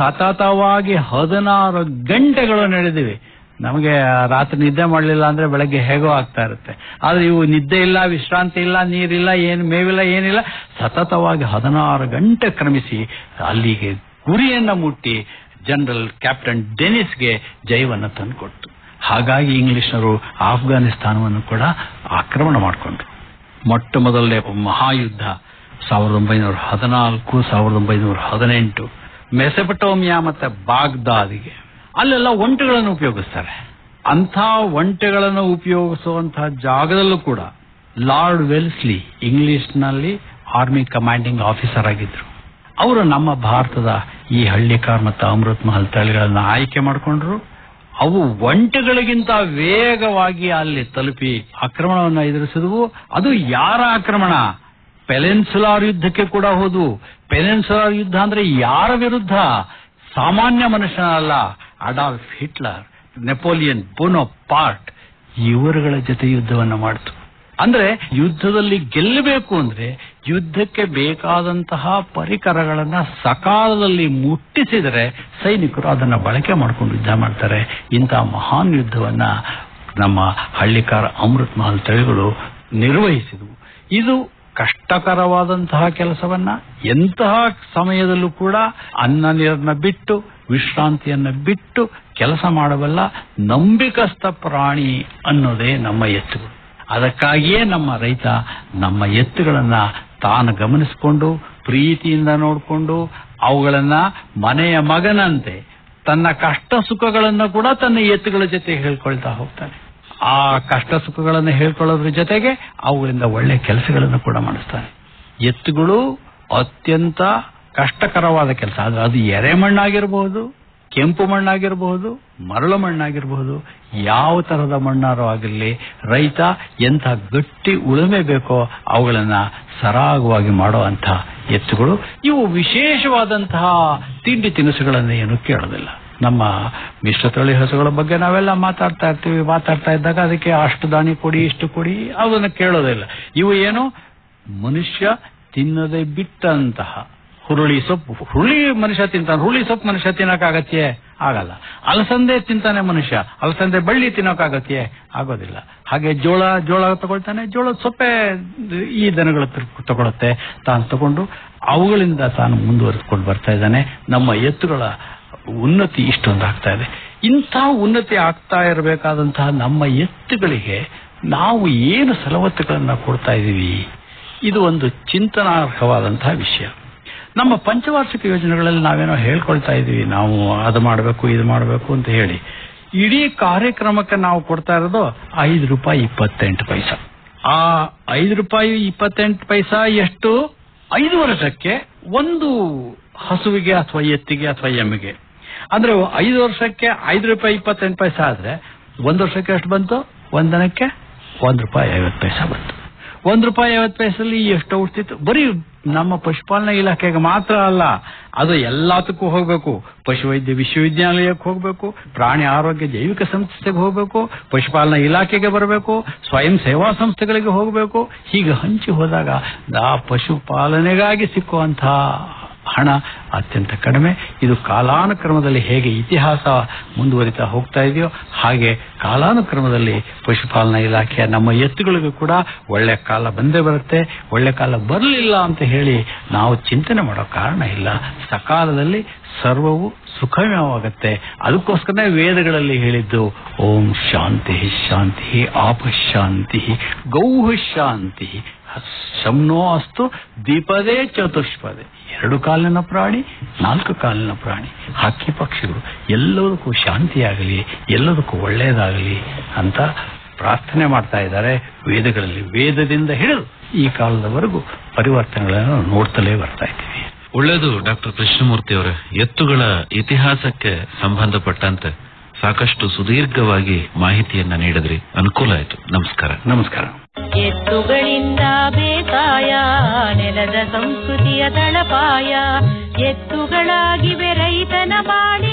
ಸತತವಾಗಿ ಹದಿನಾರು ಗಂಟೆಗಳು ನಡೆದಿವೆ ನಮಗೆ ರಾತ್ರಿ ನಿದ್ದೆ ಮಾಡಲಿಲ್ಲ ಅಂದ್ರೆ ಬೆಳಗ್ಗೆ ಹೇಗೋ ಆಗ್ತಾ ಇರುತ್ತೆ ಆದ್ರೆ ಇವು ನಿದ್ದೆ ಇಲ್ಲ ವಿಶ್ರಾಂತಿ ಇಲ್ಲ ನೀರಿಲ್ಲ ಏನು ಮೇವಿಲ್ಲ ಏನಿಲ್ಲ ಸತತವಾಗಿ ಹದಿನಾರು ಗಂಟೆ ಕ್ರಮಿಸಿ ಅಲ್ಲಿಗೆ ಗುರಿಯನ್ನ ಮುಟ್ಟಿ ಜನರಲ್ ಕ್ಯಾಪ್ಟನ್ ಡೆನಿಸ್ಗೆ ಜಯವನ್ನು ತಂದುಕೊಡ್ತು ಹಾಗಾಗಿ ಇಂಗ್ಲಿಷ್ನರು ಆಫ್ಘಾನಿಸ್ತಾನವನ್ನು ಕೂಡ ಆಕ್ರಮಣ ಮಾಡಿಕೊಂಡ್ರು ಮೊಟ್ಟ ಮೊದಲನೇ ಮಹಾಯುದ್ಧ ಸಾವಿರದ ಒಂಬೈನೂರ ಹದಿನಾಲ್ಕು ಸಾವಿರದ ಒಂಬೈನೂರ ಹದಿನೆಂಟು ಮೆಸೆಪಟೋಮಿಯಾ ಮತ್ತೆ ಬಾಗ್ದಾದಿಗೆ ಅಲ್ಲೆಲ್ಲ ಒಂಟೆಗಳನ್ನು ಉಪಯೋಗಿಸ್ತಾರೆ ಅಂಥ ಒಂಟೆಗಳನ್ನು ಉಪಯೋಗಿಸುವಂತಹ ಜಾಗದಲ್ಲೂ ಕೂಡ ಲಾರ್ಡ್ ವೆಲ್ಸ್ಲಿ ಇಂಗ್ಲಿಷ್ನಲ್ಲಿ ಆರ್ಮಿ ಕಮಾಂಡಿಂಗ್ ಆಫೀಸರ್ ಆಗಿದ್ರು ಅವರು ನಮ್ಮ ಭಾರತದ ಈ ಹಳ್ಳಿಕಾರ್ ಮತ್ತು ಅಮೃತ್ ಮಹಲ್ ತಳಿಗಳನ್ನ ಆಯ್ಕೆ ಮಾಡಿಕೊಂಡ್ರು ಅವು ಒಂಟೆಗಳಿಗಿಂತ ವೇಗವಾಗಿ ಅಲ್ಲಿ ತಲುಪಿ ಆಕ್ರಮಣವನ್ನು ಎದುರಿಸಿದವು ಅದು ಯಾರ ಆಕ್ರಮಣ ಪೆಲೆನ್ಸುಲಾರ್ ಯುದ್ಧಕ್ಕೆ ಕೂಡ ಹೋದವು ಪೆಲೆನ್ಸುಲಾರ್ ಯುದ್ಧ ಅಂದ್ರೆ ಯಾರ ವಿರುದ್ಧ ಸಾಮಾನ್ಯ ಮನುಷ್ಯನಲ್ಲ Adolf Hitler Napoleon Bonaparte ಇವರುಗಳ ಜೊತೆ ಯುದ್ಧವನ್ನು ಮಾಡಿತು ಅಂದ್ರೆ ಯುದ್ಧದಲ್ಲಿ ಗೆಲ್ಲಬೇಕು ಅಂದ್ರೆ ಯುದ್ಧಕ್ಕೆ ಬೇಕಾದಂತಹ ಪರಿಕರಗಳನ್ನ ಸಕಾಲದಲ್ಲಿ ಮುಟ್ಟಿಸಿದರೆ ಸೈನಿಕರು ಅದನ್ನ ಬಳಕೆ ಮಾಡ್ಕೊಂಡು ಯುದ್ಧ ಮಾಡ್ತಾರೆ ಇಂತಹ ಮಹಾನ್ ಯುದ್ಧವನ್ನ ನಮ್ಮ ಹಳ್ಳಿಕಾರ ಅಮೃತ್ ಮಹಲ್ ತಳಿಗಳು ನಿರ್ವಹಿಸಿದವು ಇದು ಕಷ್ಟಕರವಾದಂತಹ ಕೆಲಸವನ್ನ ಎಂತಹ ಸಮಯದಲ್ಲೂ ಕೂಡ ಅನ್ನ ನೀರನ್ನ ಬಿಟ್ಟು ವಿಶ್ರಾಂತಿಯನ್ನ ಬಿಟ್ಟು ಕೆಲಸ ಮಾಡಬಲ್ಲ ನಂಬಿಕಸ್ಥ ಪ್ರಾಣಿ ಅನ್ನೋದೇ ನಮ್ಮ ಎತ್ತುಗಳು ಅದಕ್ಕಾಗಿಯೇ ನಮ್ಮ ರೈತ ನಮ್ಮ ಎತ್ತುಗಳನ್ನ ತಾನು ಗಮನಿಸಿಕೊಂಡು ಪ್ರೀತಿಯಿಂದ ನೋಡಿಕೊಂಡು ಅವುಗಳನ್ನ ಮನೆಯ ಮಗನಂತೆ ತನ್ನ ಕಷ್ಟ ಸುಖಗಳನ್ನ ಕೂಡ ತನ್ನ ಎತ್ತುಗಳ ಜೊತೆ ಹೇಳ್ಕೊಳ್ತಾ ಹೋಗ್ತಾನೆ ಆ ಕಷ್ಟ ಸುಖಗಳನ್ನು ಹೇಳ್ಕೊಳ್ಳೋದ್ರ ಜೊತೆಗೆ ಅವುಗಳಿಂದ ಒಳ್ಳೆ ಕೆಲಸಗಳನ್ನು ಕೂಡ ಮಾಡಿಸ್ತಾನೆ ಎತ್ತುಗಳು ಅತ್ಯಂತ ಕಷ್ಟಕರವಾದ ಕೆಲಸ ಆದ್ರೆ ಅದು ಎರೆ ಮಣ್ಣಾಗಿರಬಹುದು ಕೆಂಪು ಮಣ್ಣಾಗಿರಬಹುದು ಮರಳು ಮಣ್ಣಾಗಿರಬಹುದು ಯಾವ ತರಹದ ಮಣ್ಣಾರು ಆಗಿರಲಿ ರೈತ ಎಂಥ ಗಟ್ಟಿ ಉಳುಮೆ ಬೇಕೋ ಅವುಗಳನ್ನ ಸರಾಗವಾಗಿ ಮಾಡುವಂಥ ಎತ್ತುಗಳು ಇವು ವಿಶೇಷವಾದಂತಹ ತಿಂಡಿ ತಿನಿಸುಗಳನ್ನು ಏನು ಕೇಳೋದಿಲ್ಲ ನಮ್ಮ ಮಿಶ್ರತಳಿ ಹಸುಗಳ ಬಗ್ಗೆ ನಾವೆಲ್ಲ ಮಾತಾಡ್ತಾ ಇರ್ತೀವಿ ಮಾತಾಡ್ತಾ ಇದ್ದಾಗ ಅದಕ್ಕೆ ಅಷ್ಟು ದಾಣಿ ಕೊಡಿ ಇಷ್ಟು ಕೊಡಿ ಅದನ್ನು ಕೇಳೋದಿಲ್ಲ ಇವು ಏನು ಮನುಷ್ಯ ತಿನ್ನದೆ ಬಿಟ್ಟಂತಹ ಹುರುಳಿ ಸೊಪ್ಪು ಹುರುಳಿ ಮನುಷ್ಯ ತಿಂತಾನೆ ಹುರುಳಿ ಸೊಪ್ಪು ಮನುಷ್ಯ ತಿನ್ನಕ್ಕಾಗತ್ಯೆ ಆಗಲ್ಲ ಅಲಸಂದೆ ತಿಂತಾನೆ ಮನುಷ್ಯ ಅಲಸಂದೆ ಬಳ್ಳಿ ತಿನ್ನೋಕ್ಕಾಗತ್ಯೆ ಆಗೋದಿಲ್ಲ ಹಾಗೆ ಜೋಳ ಜೋಳ ತಗೊಳ್ತಾನೆ ಜೋಳದ ಸೊಪ್ಪೆ ಈ ದನಗಳು ತಗೊಳುತ್ತೆ ತಾನು ತಗೊಂಡು ಅವುಗಳಿಂದ ತಾನು ಮುಂದುವರೆದುಕೊಂಡು ಬರ್ತಾ ಇದ್ದಾನೆ ನಮ್ಮ ಎತ್ತುಗಳ ಉನ್ನತಿ ಇಷ್ಟೊಂದು ಆಗ್ತಾ ಇದೆ ಇಂಥ ಉನ್ನತಿ ಆಗ್ತಾ ಇರಬೇಕಾದಂತಹ ನಮ್ಮ ಎತ್ತುಗಳಿಗೆ ನಾವು ಏನು ಸಲವತ್ತುಗಳನ್ನ ಕೊಡ್ತಾ ಇದ್ದೀವಿ ಇದು ಒಂದು ಚಿಂತನಾರ್ಹವಾದಂತಹ ವಿಷಯ ನಮ್ಮ ಪಂಚವಾರ್ಷಿಕ ಯೋಜನೆಗಳಲ್ಲಿ ನಾವೇನೋ ಹೇಳ್ಕೊಳ್ತಾ ಇದೀವಿ ನಾವು ಅದು ಮಾಡಬೇಕು ಇದು ಮಾಡಬೇಕು ಅಂತ ಹೇಳಿ ಇಡೀ ಕಾರ್ಯಕ್ರಮಕ್ಕೆ ನಾವು ಕೊಡ್ತಾ ಇರೋದು ಐದು ರೂಪಾಯಿ ಇಪ್ಪತ್ತೆಂಟು ಪೈಸಾ ಆ ಐದು ರೂಪಾಯಿ ಇಪ್ಪತ್ತೆಂಟು ಪೈಸಾ ಎಷ್ಟು ಐದು ವರ್ಷಕ್ಕೆ ಒಂದು ಹಸುವಿಗೆ ಅಥವಾ ಎತ್ತಿಗೆ ಅಥವಾ ಎಮ್ಮೆಗೆ ಅಂದ್ರೆ ಐದು ವರ್ಷಕ್ಕೆ ಐದು ರೂಪಾಯಿ ಇಪ್ಪತ್ತೆಂಟು ಪೈಸಾ ಆದ್ರೆ ಒಂದು ವರ್ಷಕ್ಕೆ ಎಷ್ಟು ಬಂತು ಒಂದನಕ್ಕೆ ಒಂದ್ ರೂಪಾಯಿ ಐವತ್ತು ಪೈಸಾ ಬಂತು ಒಂದ್ ರೂಪಾಯಿ ಐವತ್ತು ಪೈಸಲ್ಲಿ ಎಷ್ಟು ಉಳಿತಿತ್ತು ಬರೀ ನಮ್ಮ ಪಶುಪಾಲನಾ ಇಲಾಖೆಗೆ ಮಾತ್ರ ಅಲ್ಲ ಅದು ಎಲ್ಲದಕ್ಕೂ ಹೋಗ್ಬೇಕು ಪಶುವೈದ್ಯ ವಿಶ್ವವಿದ್ಯಾಲಯಕ್ಕೆ ಹೋಗ್ಬೇಕು ಪ್ರಾಣಿ ಆರೋಗ್ಯ ಜೈವಿಕ ಸಂಸ್ಥೆಗೆ ಹೋಗ್ಬೇಕು ಪಶುಪಾಲನಾ ಇಲಾಖೆಗೆ ಬರಬೇಕು ಸ್ವಯಂ ಸೇವಾ ಸಂಸ್ಥೆಗಳಿಗೆ ಹೋಗಬೇಕು ಹೀಗೆ ಹಂಚಿ ಹೋದಾಗ ಆ ಪಶುಪಾಲನೆಗಾಗಿ ಸಿಕ್ಕುವಂತಹ ಹಣ ಅತ್ಯಂತ ಕಡಿಮೆ ಇದು ಕಾಲಾನುಕ್ರಮದಲ್ಲಿ ಹೇಗೆ ಇತಿಹಾಸ ಮುಂದುವರಿತಾ ಹೋಗ್ತಾ ಇದೆಯೋ ಹಾಗೆ ಕಾಲಾನುಕ್ರಮದಲ್ಲಿ ಪಶುಪಾಲನಾ ಇಲಾಖೆಯ ನಮ್ಮ ಎತ್ತುಗಳಿಗೂ ಕೂಡ ಒಳ್ಳೆ ಕಾಲ ಬಂದೇ ಬರುತ್ತೆ ಒಳ್ಳೆ ಕಾಲ ಬರಲಿಲ್ಲ ಅಂತ ಹೇಳಿ ನಾವು ಚಿಂತನೆ ಮಾಡೋ ಕಾರಣ ಇಲ್ಲ ಸಕಾಲದಲ್ಲಿ ಸರ್ವವು ಸುಖಮಯವಾಗತ್ತೆ ಅದಕ್ಕೋಸ್ಕರನೇ ವೇದಗಳಲ್ಲಿ ಹೇಳಿದ್ದು ಓಂ ಶಾಂತಿ ಶಾಂತಿ ಆಪ ಶಾಂತಿ ಗೌಹ ಶಾಂತಿ ಶಮ್ನೋ ಅಸ್ತು ದೀಪದೇ ಚತುಷ್ಪದೆ ಎರಡು ಕಾಲಿನ ಪ್ರಾಣಿ ನಾಲ್ಕು ಕಾಲಿನ ಪ್ರಾಣಿ ಹಕ್ಕಿ ಪಕ್ಷಿಗಳು ಎಲ್ಲದಕ್ಕೂ ಶಾಂತಿಯಾಗಲಿ ಎಲ್ಲದಕ್ಕೂ ಒಳ್ಳೆಯದಾಗಲಿ ಅಂತ ಪ್ರಾರ್ಥನೆ ಮಾಡ್ತಾ ಇದ್ದಾರೆ ವೇದಗಳಲ್ಲಿ ವೇದದಿಂದ ಹಿಡಿದು ಈ ಕಾಲದವರೆಗೂ ಪರಿವರ್ತನೆಗಳನ್ನು ನೋಡ್ತಲೇ ಬರ್ತಾ ಇದ್ದೀವಿ ಒಳ್ಳೆಯದು ಡಾಕ್ಟರ್ ಕೃಷ್ಣಮೂರ್ತಿ ಅವರೇ ಎತ್ತುಗಳ ಇತಿಹಾಸಕ್ಕೆ ಸಂಬಂಧಪಟ್ಟಂತೆ ಸಾಕಷ್ಟು ಸುದೀರ್ಘವಾಗಿ ಮಾಹಿತಿಯನ್ನ ನೀಡಿದ್ರಿ ಅನುಕೂಲ ಆಯ್ತು ನಮಸ್ಕಾರ ನಮಸ್ಕಾರ ಎತ್ತುಗಳಿಂದ ಬೇಸಾಯ ನೆಲದ ಸಂಸ್ಕೃತಿಯ ತಳಪಾಯ ಎತ್ತುಗಳಾಗಿವೆ ರೈತನ ಬಾಳಿ